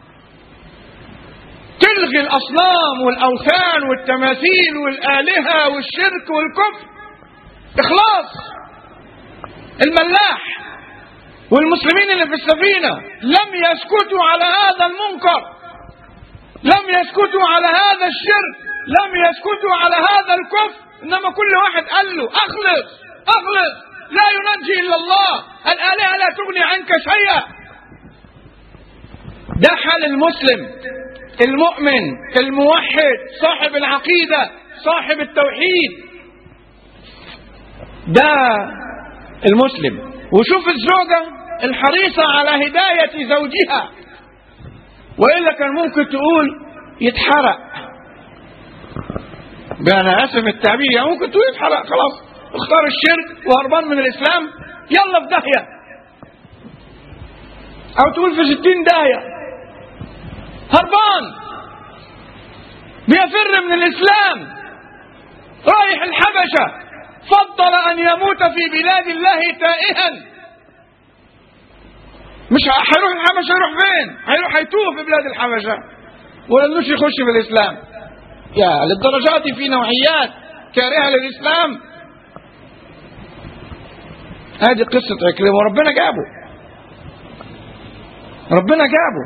تلغي الاصنام والاوثان والتماثيل والالهه والشرك والكفر اخلاص الملاح والمسلمين اللي في السفينه لم يسكتوا على هذا المنكر لم يسكتوا على هذا الشرك لم يسكتوا على هذا الكفر انما كل واحد قال له اخلص اخلص لا ينجي الا الله الالهه لا تغني عنك شيئا ده حال المسلم المؤمن الموحد صاحب العقيده صاحب التوحيد ده المسلم وشوف الزوجه الحريصه على هدايه زوجها والا كان ممكن تقول يتحرق ده انا اسف التعبير يعني ممكن تقول يتحرق خلاص اختار الشرك وهربان من الاسلام يلا في داهيه او تقول في ستين داهيه هربان بيفر من الاسلام رايح الحبشه فضل ان يموت في بلاد الله تائها مش هيروح الحبشه يروح فين؟ هيروح هيتوه في بلاد الحبشه ولنوش يخش في الاسلام يا للدرجات دي في نوعيات كارهه للاسلام هذه قصه عكرمه وربنا جابه ربنا جابه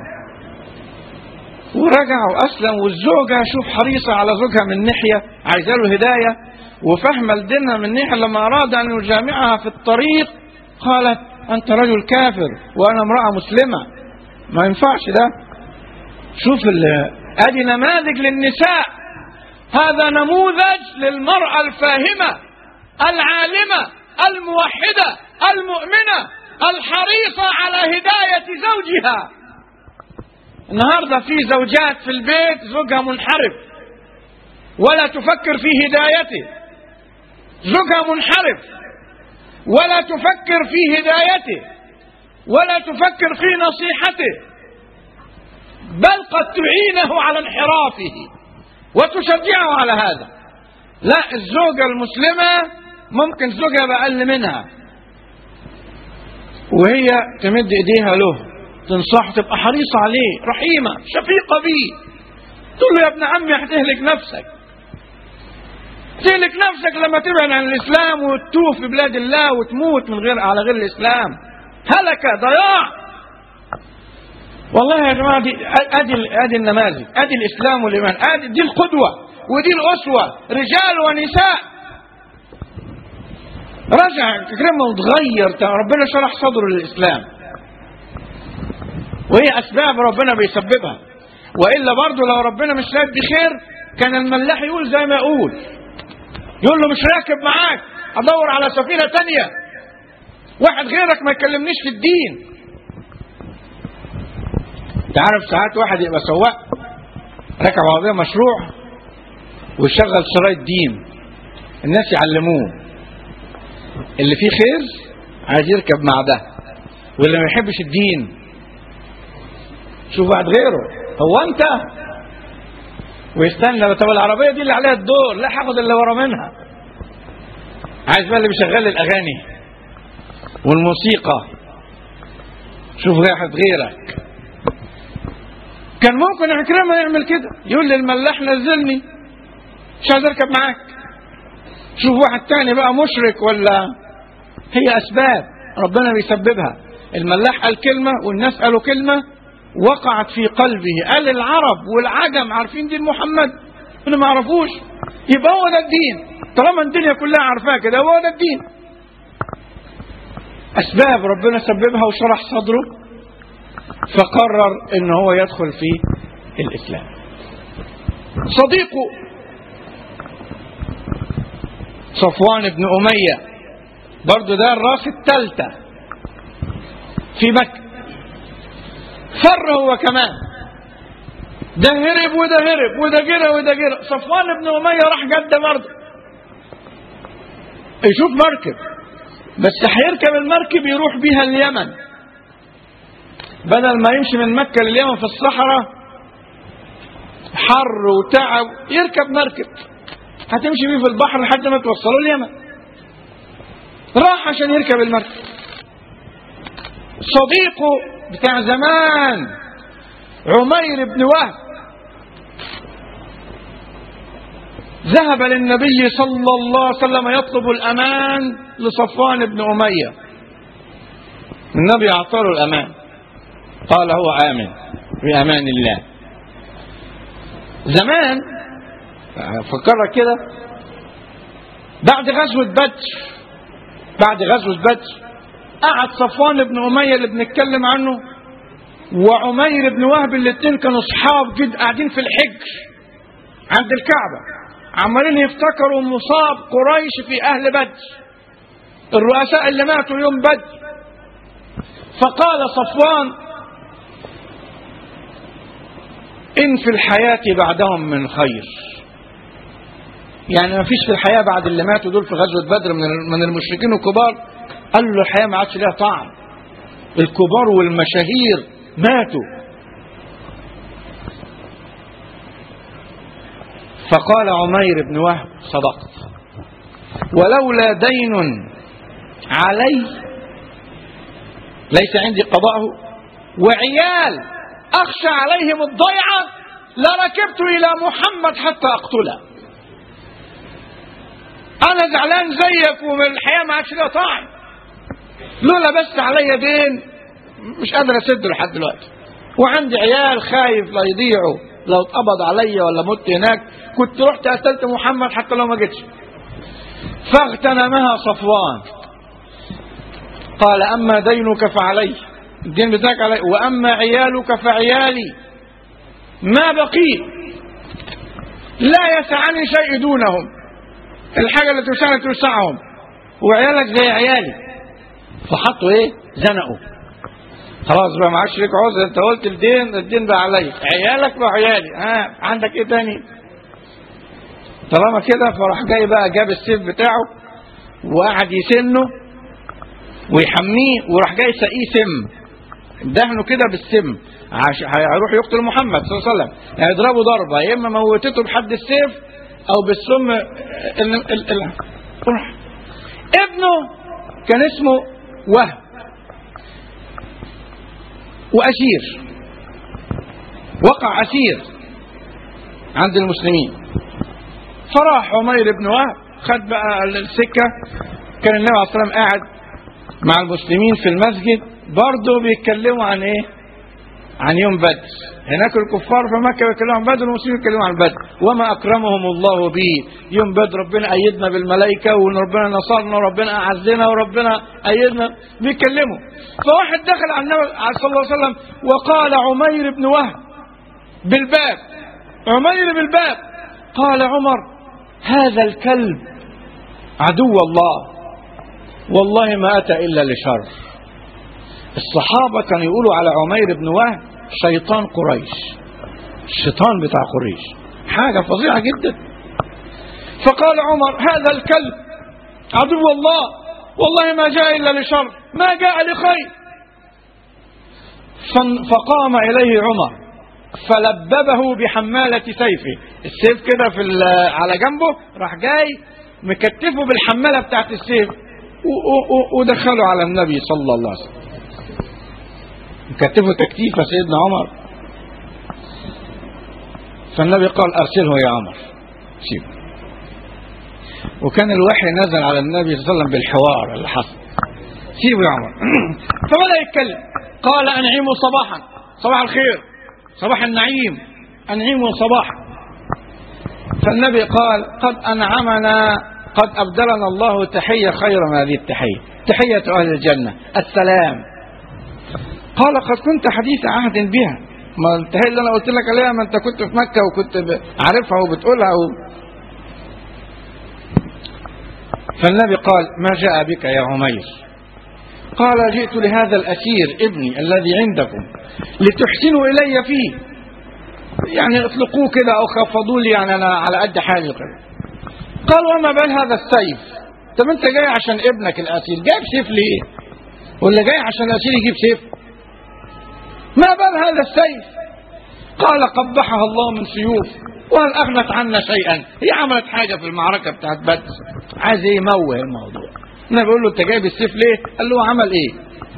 ورجع واسلم والزوجه شوف حريصه على زوجها من ناحيه عايزه له هدايه وفاهمه لدينها من ناحيه لما اراد ان يجامعها في الطريق قالت انت رجل كافر وانا امراه مسلمه ما ينفعش ده شوف ادي نماذج للنساء هذا نموذج للمراه الفاهمه العالمه الموحده المؤمنه الحريصه على هدايه زوجها النهارده في زوجات في البيت زوجها منحرف ولا تفكر في هدايته زوجها منحرف ولا تفكر في هدايته ولا تفكر في نصيحته بل قد تعينه على انحرافه وتشجعه على هذا لا الزوجة المسلمة ممكن زوجها بأقل منها وهي تمد ايديها له تنصح تبقى حريصة عليه رحيمة شفيقة بيه تقول له يا ابن عمي هتهلك نفسك تهلك نفسك لما تبعد عن الإسلام وتتوه في بلاد الله وتموت من غير على غير الإسلام هلك ضياع والله يا جماعة دي أدي أدي النماذج أدي الإسلام والإيمان أدي دي القدوة ودي الأسوة رجال ونساء رجع كلمة وتغير ربنا شرح صدره للإسلام وهي أسباب ربنا بيسببها وإلا برضه لو ربنا مش رايد بخير كان الملاح يقول زي ما يقول يقول له مش راكب معاك أدور على سفينة تانية واحد غيرك ما يكلمنيش في الدين تعرف ساعات واحد يبقى سواق ركب عربية مشروع ويشغل شرايط دين الناس يعلموه اللي فيه خير عايز يركب مع ده واللي ما يحبش الدين شوف واحد غيره هو انت ويستنى طب العربيه دي اللي عليها الدور لا هاخد اللي ورا منها عايز بقى اللي بيشغل الاغاني والموسيقى شوف واحد غيرك كان ممكن عكرمة يعمل كده يقول للملاح نزلني مش عايز اركب معاك شوف واحد تاني بقى مشرك ولا هي اسباب ربنا بيسببها الملاح قال كلمة والناس قالوا كلمة وقعت في قلبه قال العرب والعجم عارفين دين محمد اللي ما عرفوش يبقى هو ده الدين طالما الدنيا كلها عارفاه كده هو ده الدين اسباب ربنا سببها وشرح صدره فقرر ان هو يدخل في الاسلام صديقه صفوان بن اميه برضه ده الراس الثالثه في مكه فر هو كمان ده هرب وده هرب وده جرى وده جرى صفوان بن اميه راح جده برضه يشوف مركب بس هيركب المركب يروح بيها اليمن بدل ما يمشي من مكة لليمن في الصحراء حر وتعب يركب مركب هتمشي بيه في البحر لحد ما توصله اليمن راح عشان يركب المركب صديقه بتاع زمان عمير بن وهب ذهب للنبي صلى الله عليه وسلم يطلب الأمان لصفوان بن أمية النبي أعطاه الأمان قال هو آمن بأمان الله زمان فكرك كده بعد غزوة بدر بعد غزوة بدر قعد صفوان بن أمية اللي بنتكلم عنه وعمير بن وهب الاثنين كانوا اصحاب جد قاعدين في الحجر عند الكعبة عمالين يفتكروا مصاب قريش في أهل بدر الرؤساء اللي ماتوا يوم بدر فقال صفوان إن في الحياة بعدهم من خير يعني ما فيش في الحياة بعد اللي ماتوا دول في غزوة بدر من من المشركين الكبار قال له الحياة ما عادش لها طعم الكبار والمشاهير ماتوا فقال عمير بن وهب صدقت ولولا دين علي ليس عندي قضاءه وعيال أخشى عليهم الضيعة لركبت إلى محمد حتى أقتله أنا زعلان زيك ومن الحياة ما عادش لها طعم لولا بس عليا دين مش قادر اسده لحد دلوقتي وعندي عيال خايف لا يضيعوا لو اتقبض عليا ولا مت هناك كنت رحت قتلت محمد حتى لو ما جيتش فاغتنمها صفوان قال اما دينك فعلي الدين بتاعك علي واما عيالك فعيالي ما بقيت لا يسعني شيء دونهم الحاجة اللي توسعني توسعهم وعيالك زي عيالي فحطوا ايه زنقوا خلاص بقى معكش ليك عذر انت قلت الدين الدين بقى عليا عيالك وعيالي ها عندك ايه تاني طالما كده فراح جاي بقى جاب السيف بتاعه وقعد يسنه ويحميه وراح جاي سقيه سم دهنه كده بالسم عشان هيروح يقتل محمد صلى الله عليه وسلم هيضربه ضربه يا اما موتته بحد السيف او بالسم ال ال ال ابنه كان اسمه وهب واسير وقع اسير عند المسلمين فراح عمير بن وهب خد بقى السكه كان النبي عليه الصلاه والسلام قاعد مع المسلمين في المسجد برضه بيتكلموا عن ايه؟ عن يوم بدر هناك الكفار في مكه بيتكلموا عن بدر والمسلمين بيتكلموا عن بدر وما اكرمهم الله به يوم بدر ربنا ايدنا بالملائكه وان ربنا نصرنا وربنا اعزنا وربنا ايدنا بيتكلموا فواحد دخل على النبي صلى الله عليه وسلم وقال عمير بن وهب بالباب عمير بالباب قال عمر هذا الكلب عدو الله والله ما اتى الا لشر الصحابة كانوا يقولوا على عمير بن وهب شيطان قريش الشيطان بتاع قريش حاجة فظيعة جدا فقال عمر هذا الكلب عدو الله والله ما جاء إلا لشر ما جاء لخير فقام إليه عمر فلببه بحمالة سيفه السيف كده في على جنبه راح جاي مكتفه بالحمالة بتاعت السيف ودخله على النبي صلى الله عليه وسلم كتفه تكتيفة سيدنا عمر فالنبي قال أرسله يا عمر سيبه وكان الوحي نزل على النبي صلى الله عليه وسلم بالحوار اللي حصل سيبه يا عمر فبدأ يتكلم قال أنعموا صباحا صباح الخير صباح النعيم أنعموا صباحا فالنبي قال قد أنعمنا قد أبدلنا الله تحية خير من هذه التحية تحية أهل الجنة السلام قال قد كنت حديث عهد بها ما انتهي اللي انا قلت لك عليها ما انت كنت في مكه وكنت عارفها وبتقولها و... فالنبي قال ما جاء بك يا عمير قال جئت لهذا الاسير ابني الذي عندكم لتحسنوا الي فيه يعني اطلقوه كده او خفضوا لي يعني انا على قد حالي كده قال وما بال هذا السيف طب انت جاي عشان ابنك الاسير جايب سيف ليه ولا جاي عشان الاسير يجيب سيف ما بال هذا السيف قال قبحها الله من سيوف وهل اغنت عنا شيئا هي عملت حاجه في المعركه بتاعت بدر عايز يموه الموضوع النبي بيقول له انت جايب السيف ليه قال له عمل ايه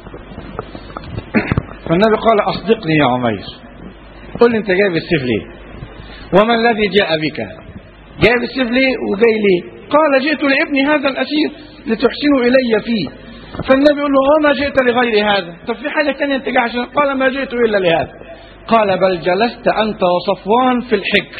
فالنبي قال اصدقني يا عمير قل لي انت جايب السيف ليه وما الذي جاء بك جايب السيف ليه وجاي ليه قال جئت لابني هذا الاسير لتحسنوا الي فيه فالنبي يقول له وما جئت لغير هذا طب في حاجة تانية انت جاي عشان قال ما جئت إلا لهذا قال بل جلست أنت وصفوان في الحجر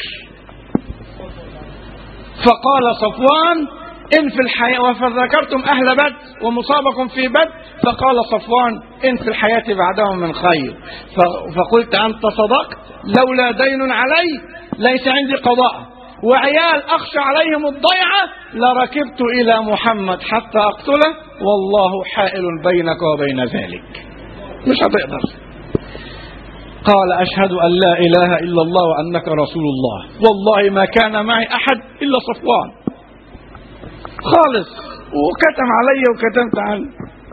فقال صفوان إن في الحياة وفذكرتم أهل بدر ومصابكم في بدر فقال صفوان إن في الحياة بعدهم من خير فقلت أنت صدقت لولا دين علي ليس عندي قضاء وعيال أخشى عليهم الضيعة لركبت إلى محمد حتى أقتله والله حائل بينك وبين ذلك مش هتقدر قال أشهد أن لا إله إلا الله وأنك رسول الله والله ما كان معي أحد إلا صفوان خالص وكتم علي وكتمت عنه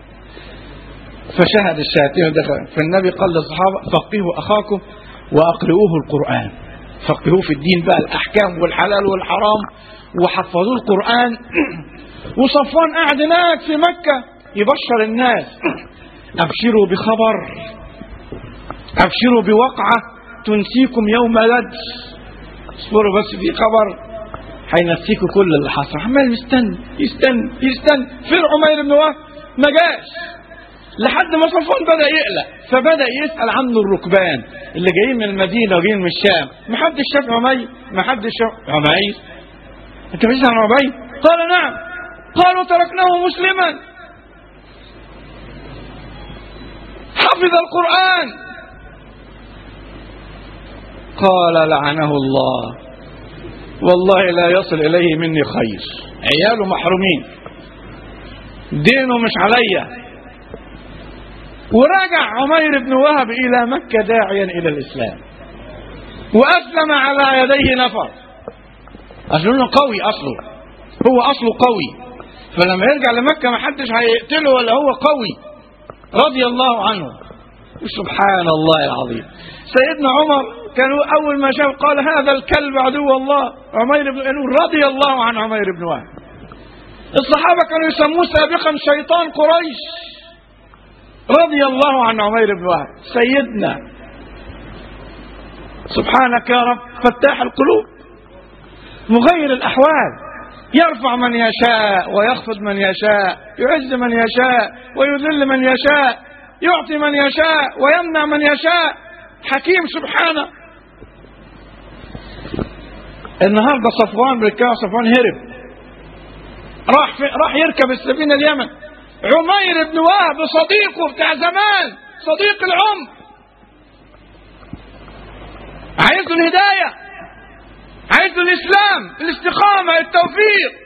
فشهد الشهادتين ودخل فالنبي قال للصحابة فقهوا أخاكم وأقرئوه القرآن فقهوه في الدين بقى الأحكام والحلال والحرام وحفظوه القرآن وصفوان قاعد هناك في مكة يبشر الناس أبشروا بخبر أبشروا بوقعة تنسيكم يوم بدر اصبروا بس في خبر هينسيكوا كل اللي حصل عمال يستنى يستنى يستنى فين عمير بن وهب ما جاش لحد ما صفوان بدا يقلق فبدا يسال عنه الركبان اللي جايين من المدينه وجايين من الشام ما حدش شاف عمير ما حدش شاف عمير انت بتسال عن عمير قال نعم قالوا تركناه مسلما حفظ القران قال لعنه الله والله لا يصل اليه مني خير عياله محرومين دينه مش عليا ورجع عمير بن وهب إلى مكة داعيا إلى الإسلام وأسلم على يديه نفر أصله قوي أصله هو أصله قوي فلما يرجع لمكة ما حدش هيقتله ولا هو قوي رضي الله عنه سبحان الله العظيم سيدنا عمر كان أول ما شاف قال هذا الكلب عدو الله عمير بن رضي الله عن عمير بن وهب الصحابة كانوا يسموه سابقا شيطان قريش رضي الله عن عمير بن وهب سيدنا سبحانك يا رب فتاح القلوب مغير الأحوال يرفع من يشاء ويخفض من يشاء يعز من يشاء ويذل من يشاء يعطي من يشاء ويمنع من يشاء حكيم سبحانه النهارده صفوان بالكاع صفوان هرب راح في راح يركب السفينه اليمن عمير بن وهب صديقه بتاع زمان صديق العمر عايز له الهدايه عايز له الاسلام الاستقامه التوفيق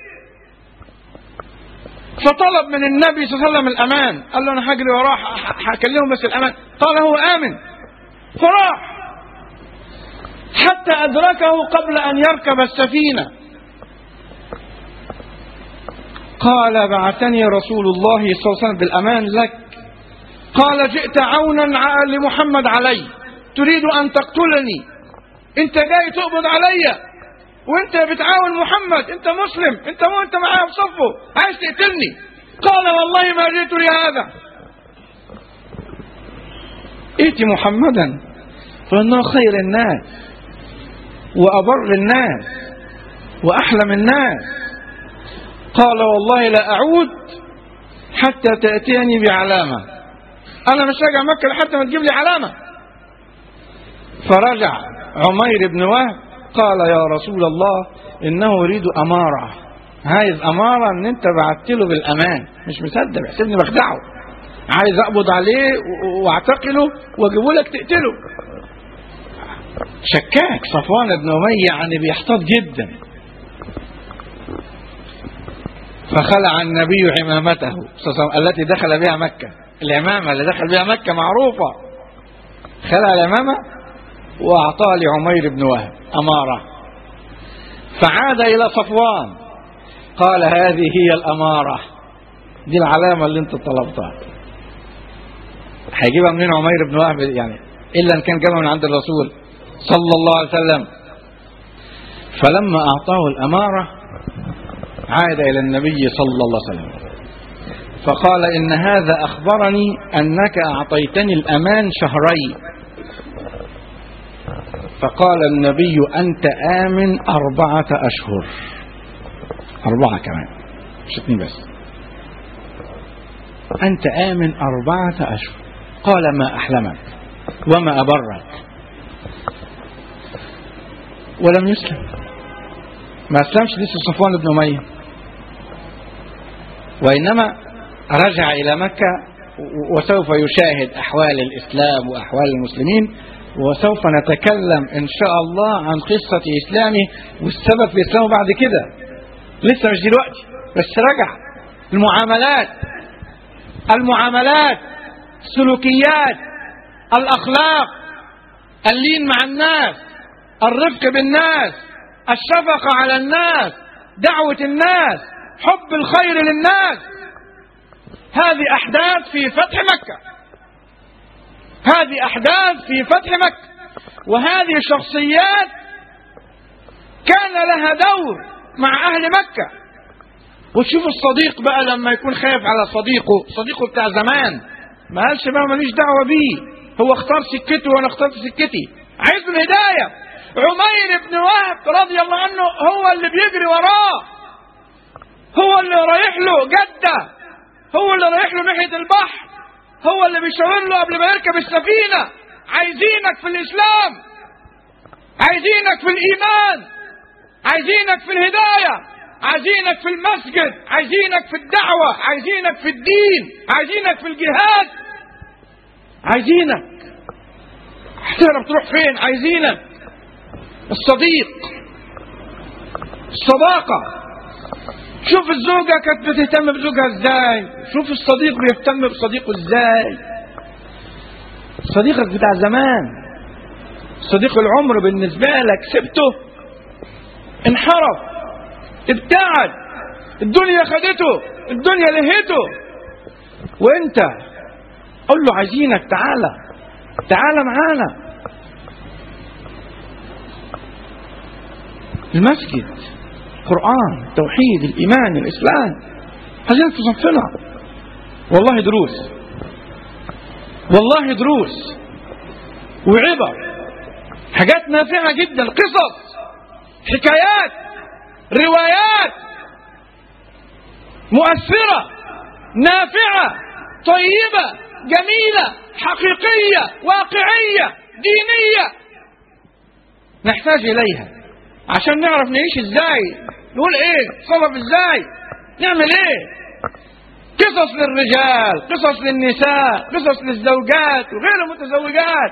فطلب من النبي صلى الله عليه وسلم الامان قال له انا هجري وراه هكلمه بس الامان قال هو امن فراح حتى ادركه قبل ان يركب السفينه قال بعثني رسول الله صلى الله عليه وسلم بالأمان لك قال جئت عونا لمحمد علي تريد أن تقتلني أنت جاي تقبض علي وأنت بتعاون محمد أنت مسلم أنت مو أنت معاه في صفه عايز تقتلني قال والله ما جئت لهذا ائت محمدا فإنه خير الناس وأبر الناس وأحلم الناس قال والله لا أعود حتى تأتيني بعلامة أنا مش راجع مكة لحتى ما تجيب لي علامة فرجع عمير بن وهب قال يا رسول الله إنه يريد أمارة عايز أمارة إن أنت بعت له بالأمان مش مصدق بيحسبني بخدعه عايز أقبض عليه وأعتقله وأجيبه لك تقتله شكاك صفوان بن أمية يعني بيحتاط جدا فخلع النبي عمامته التي دخل بها مكة العمامة اللي دخل بها مكة معروفة خلع العمامة وأعطاها لعمير بن وهب أمارة فعاد إلى صفوان قال هذه هي الأمارة دي العلامة اللي انت طلبتها هيجيبها منين عمير بن وهب يعني إلا أن كان جابها من عند الرسول صلى الله عليه وسلم فلما أعطاه الأمارة عاد إلى النبي صلى الله عليه وسلم فقال إن هذا أخبرني أنك أعطيتني الأمان شهرين فقال النبي أنت آمن أربعة أشهر أربعة كمان مش اثنين بس أنت آمن أربعة أشهر قال ما أحلمك وما أبرك ولم يسلم ما أسلمش لسه صفوان بن أمية وإنما رجع إلى مكة وسوف يشاهد أحوال الإسلام وأحوال المسلمين وسوف نتكلم إن شاء الله عن قصة إسلامه والسبب في إسلامه بعد كده لسه مش دلوقتي بس رجع المعاملات المعاملات السلوكيات الأخلاق اللين مع الناس الرفق بالناس الشفقة على الناس دعوة الناس حب الخير للناس هذه أحداث في فتح مكة هذه أحداث في فتح مكة وهذه شخصيات كان لها دور مع أهل مكة وتشوف الصديق بقى لما يكون خايف على صديقه صديقه بتاع زمان ما قالش بقى ماليش دعوة بيه هو اختار سكته وانا اخترت سكتي عايز الهداية عمير بن وهب رضي الله عنه هو اللي بيجري وراه هو اللي رايح له جدة هو اللي رايح له ناحية البحر هو اللي بيشاور له قبل ما يركب السفينة عايزينك في الإسلام عايزينك في الإيمان عايزينك في الهداية عايزينك في المسجد عايزينك في الدعوة عايزينك في الدين عايزينك في الجهاد عايزينك هتعرف تروح فين عايزينك الصديق الصداقة شوف الزوجة كانت بتهتم بزوجها ازاي شوف الصديق بيهتم بصديقه ازاي صديقك بتاع زمان صديق العمر بالنسبة لك سبته انحرف ابتعد الدنيا خدته الدنيا لهته وانت قول له عايزينك تعالى تعالى معانا المسجد القرآن التوحيد الإيمان الإسلام عايزين في صفنا والله دروس والله دروس وعبر حاجات نافعة جدا قصص حكايات روايات مؤثرة نافعة طيبة جميلة حقيقية واقعية دينية نحتاج إليها عشان نعرف نعيش ازاي نقول ايه صرف ازاي نعمل ايه قصص للرجال قصص للنساء قصص للزوجات وغير المتزوجات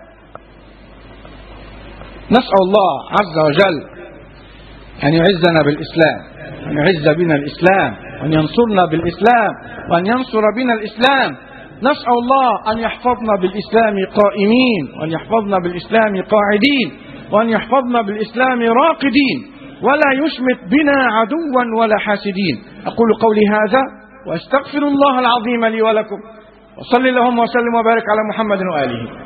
نسأل الله عز وجل أن يعزنا بالإسلام أن يعز بنا الإسلام وأن ينصرنا بالإسلام وأن ينصر بنا الإسلام نسأل الله أن يحفظنا بالإسلام قائمين وأن يحفظنا بالإسلام قاعدين وأن يحفظنا بالإسلام راقدين ولا يشمت بنا عدوا ولا حاسدين أقول قولي هذا وأستغفر الله العظيم لي ولكم وصل اللهم وسلم وبارك على محمد وآله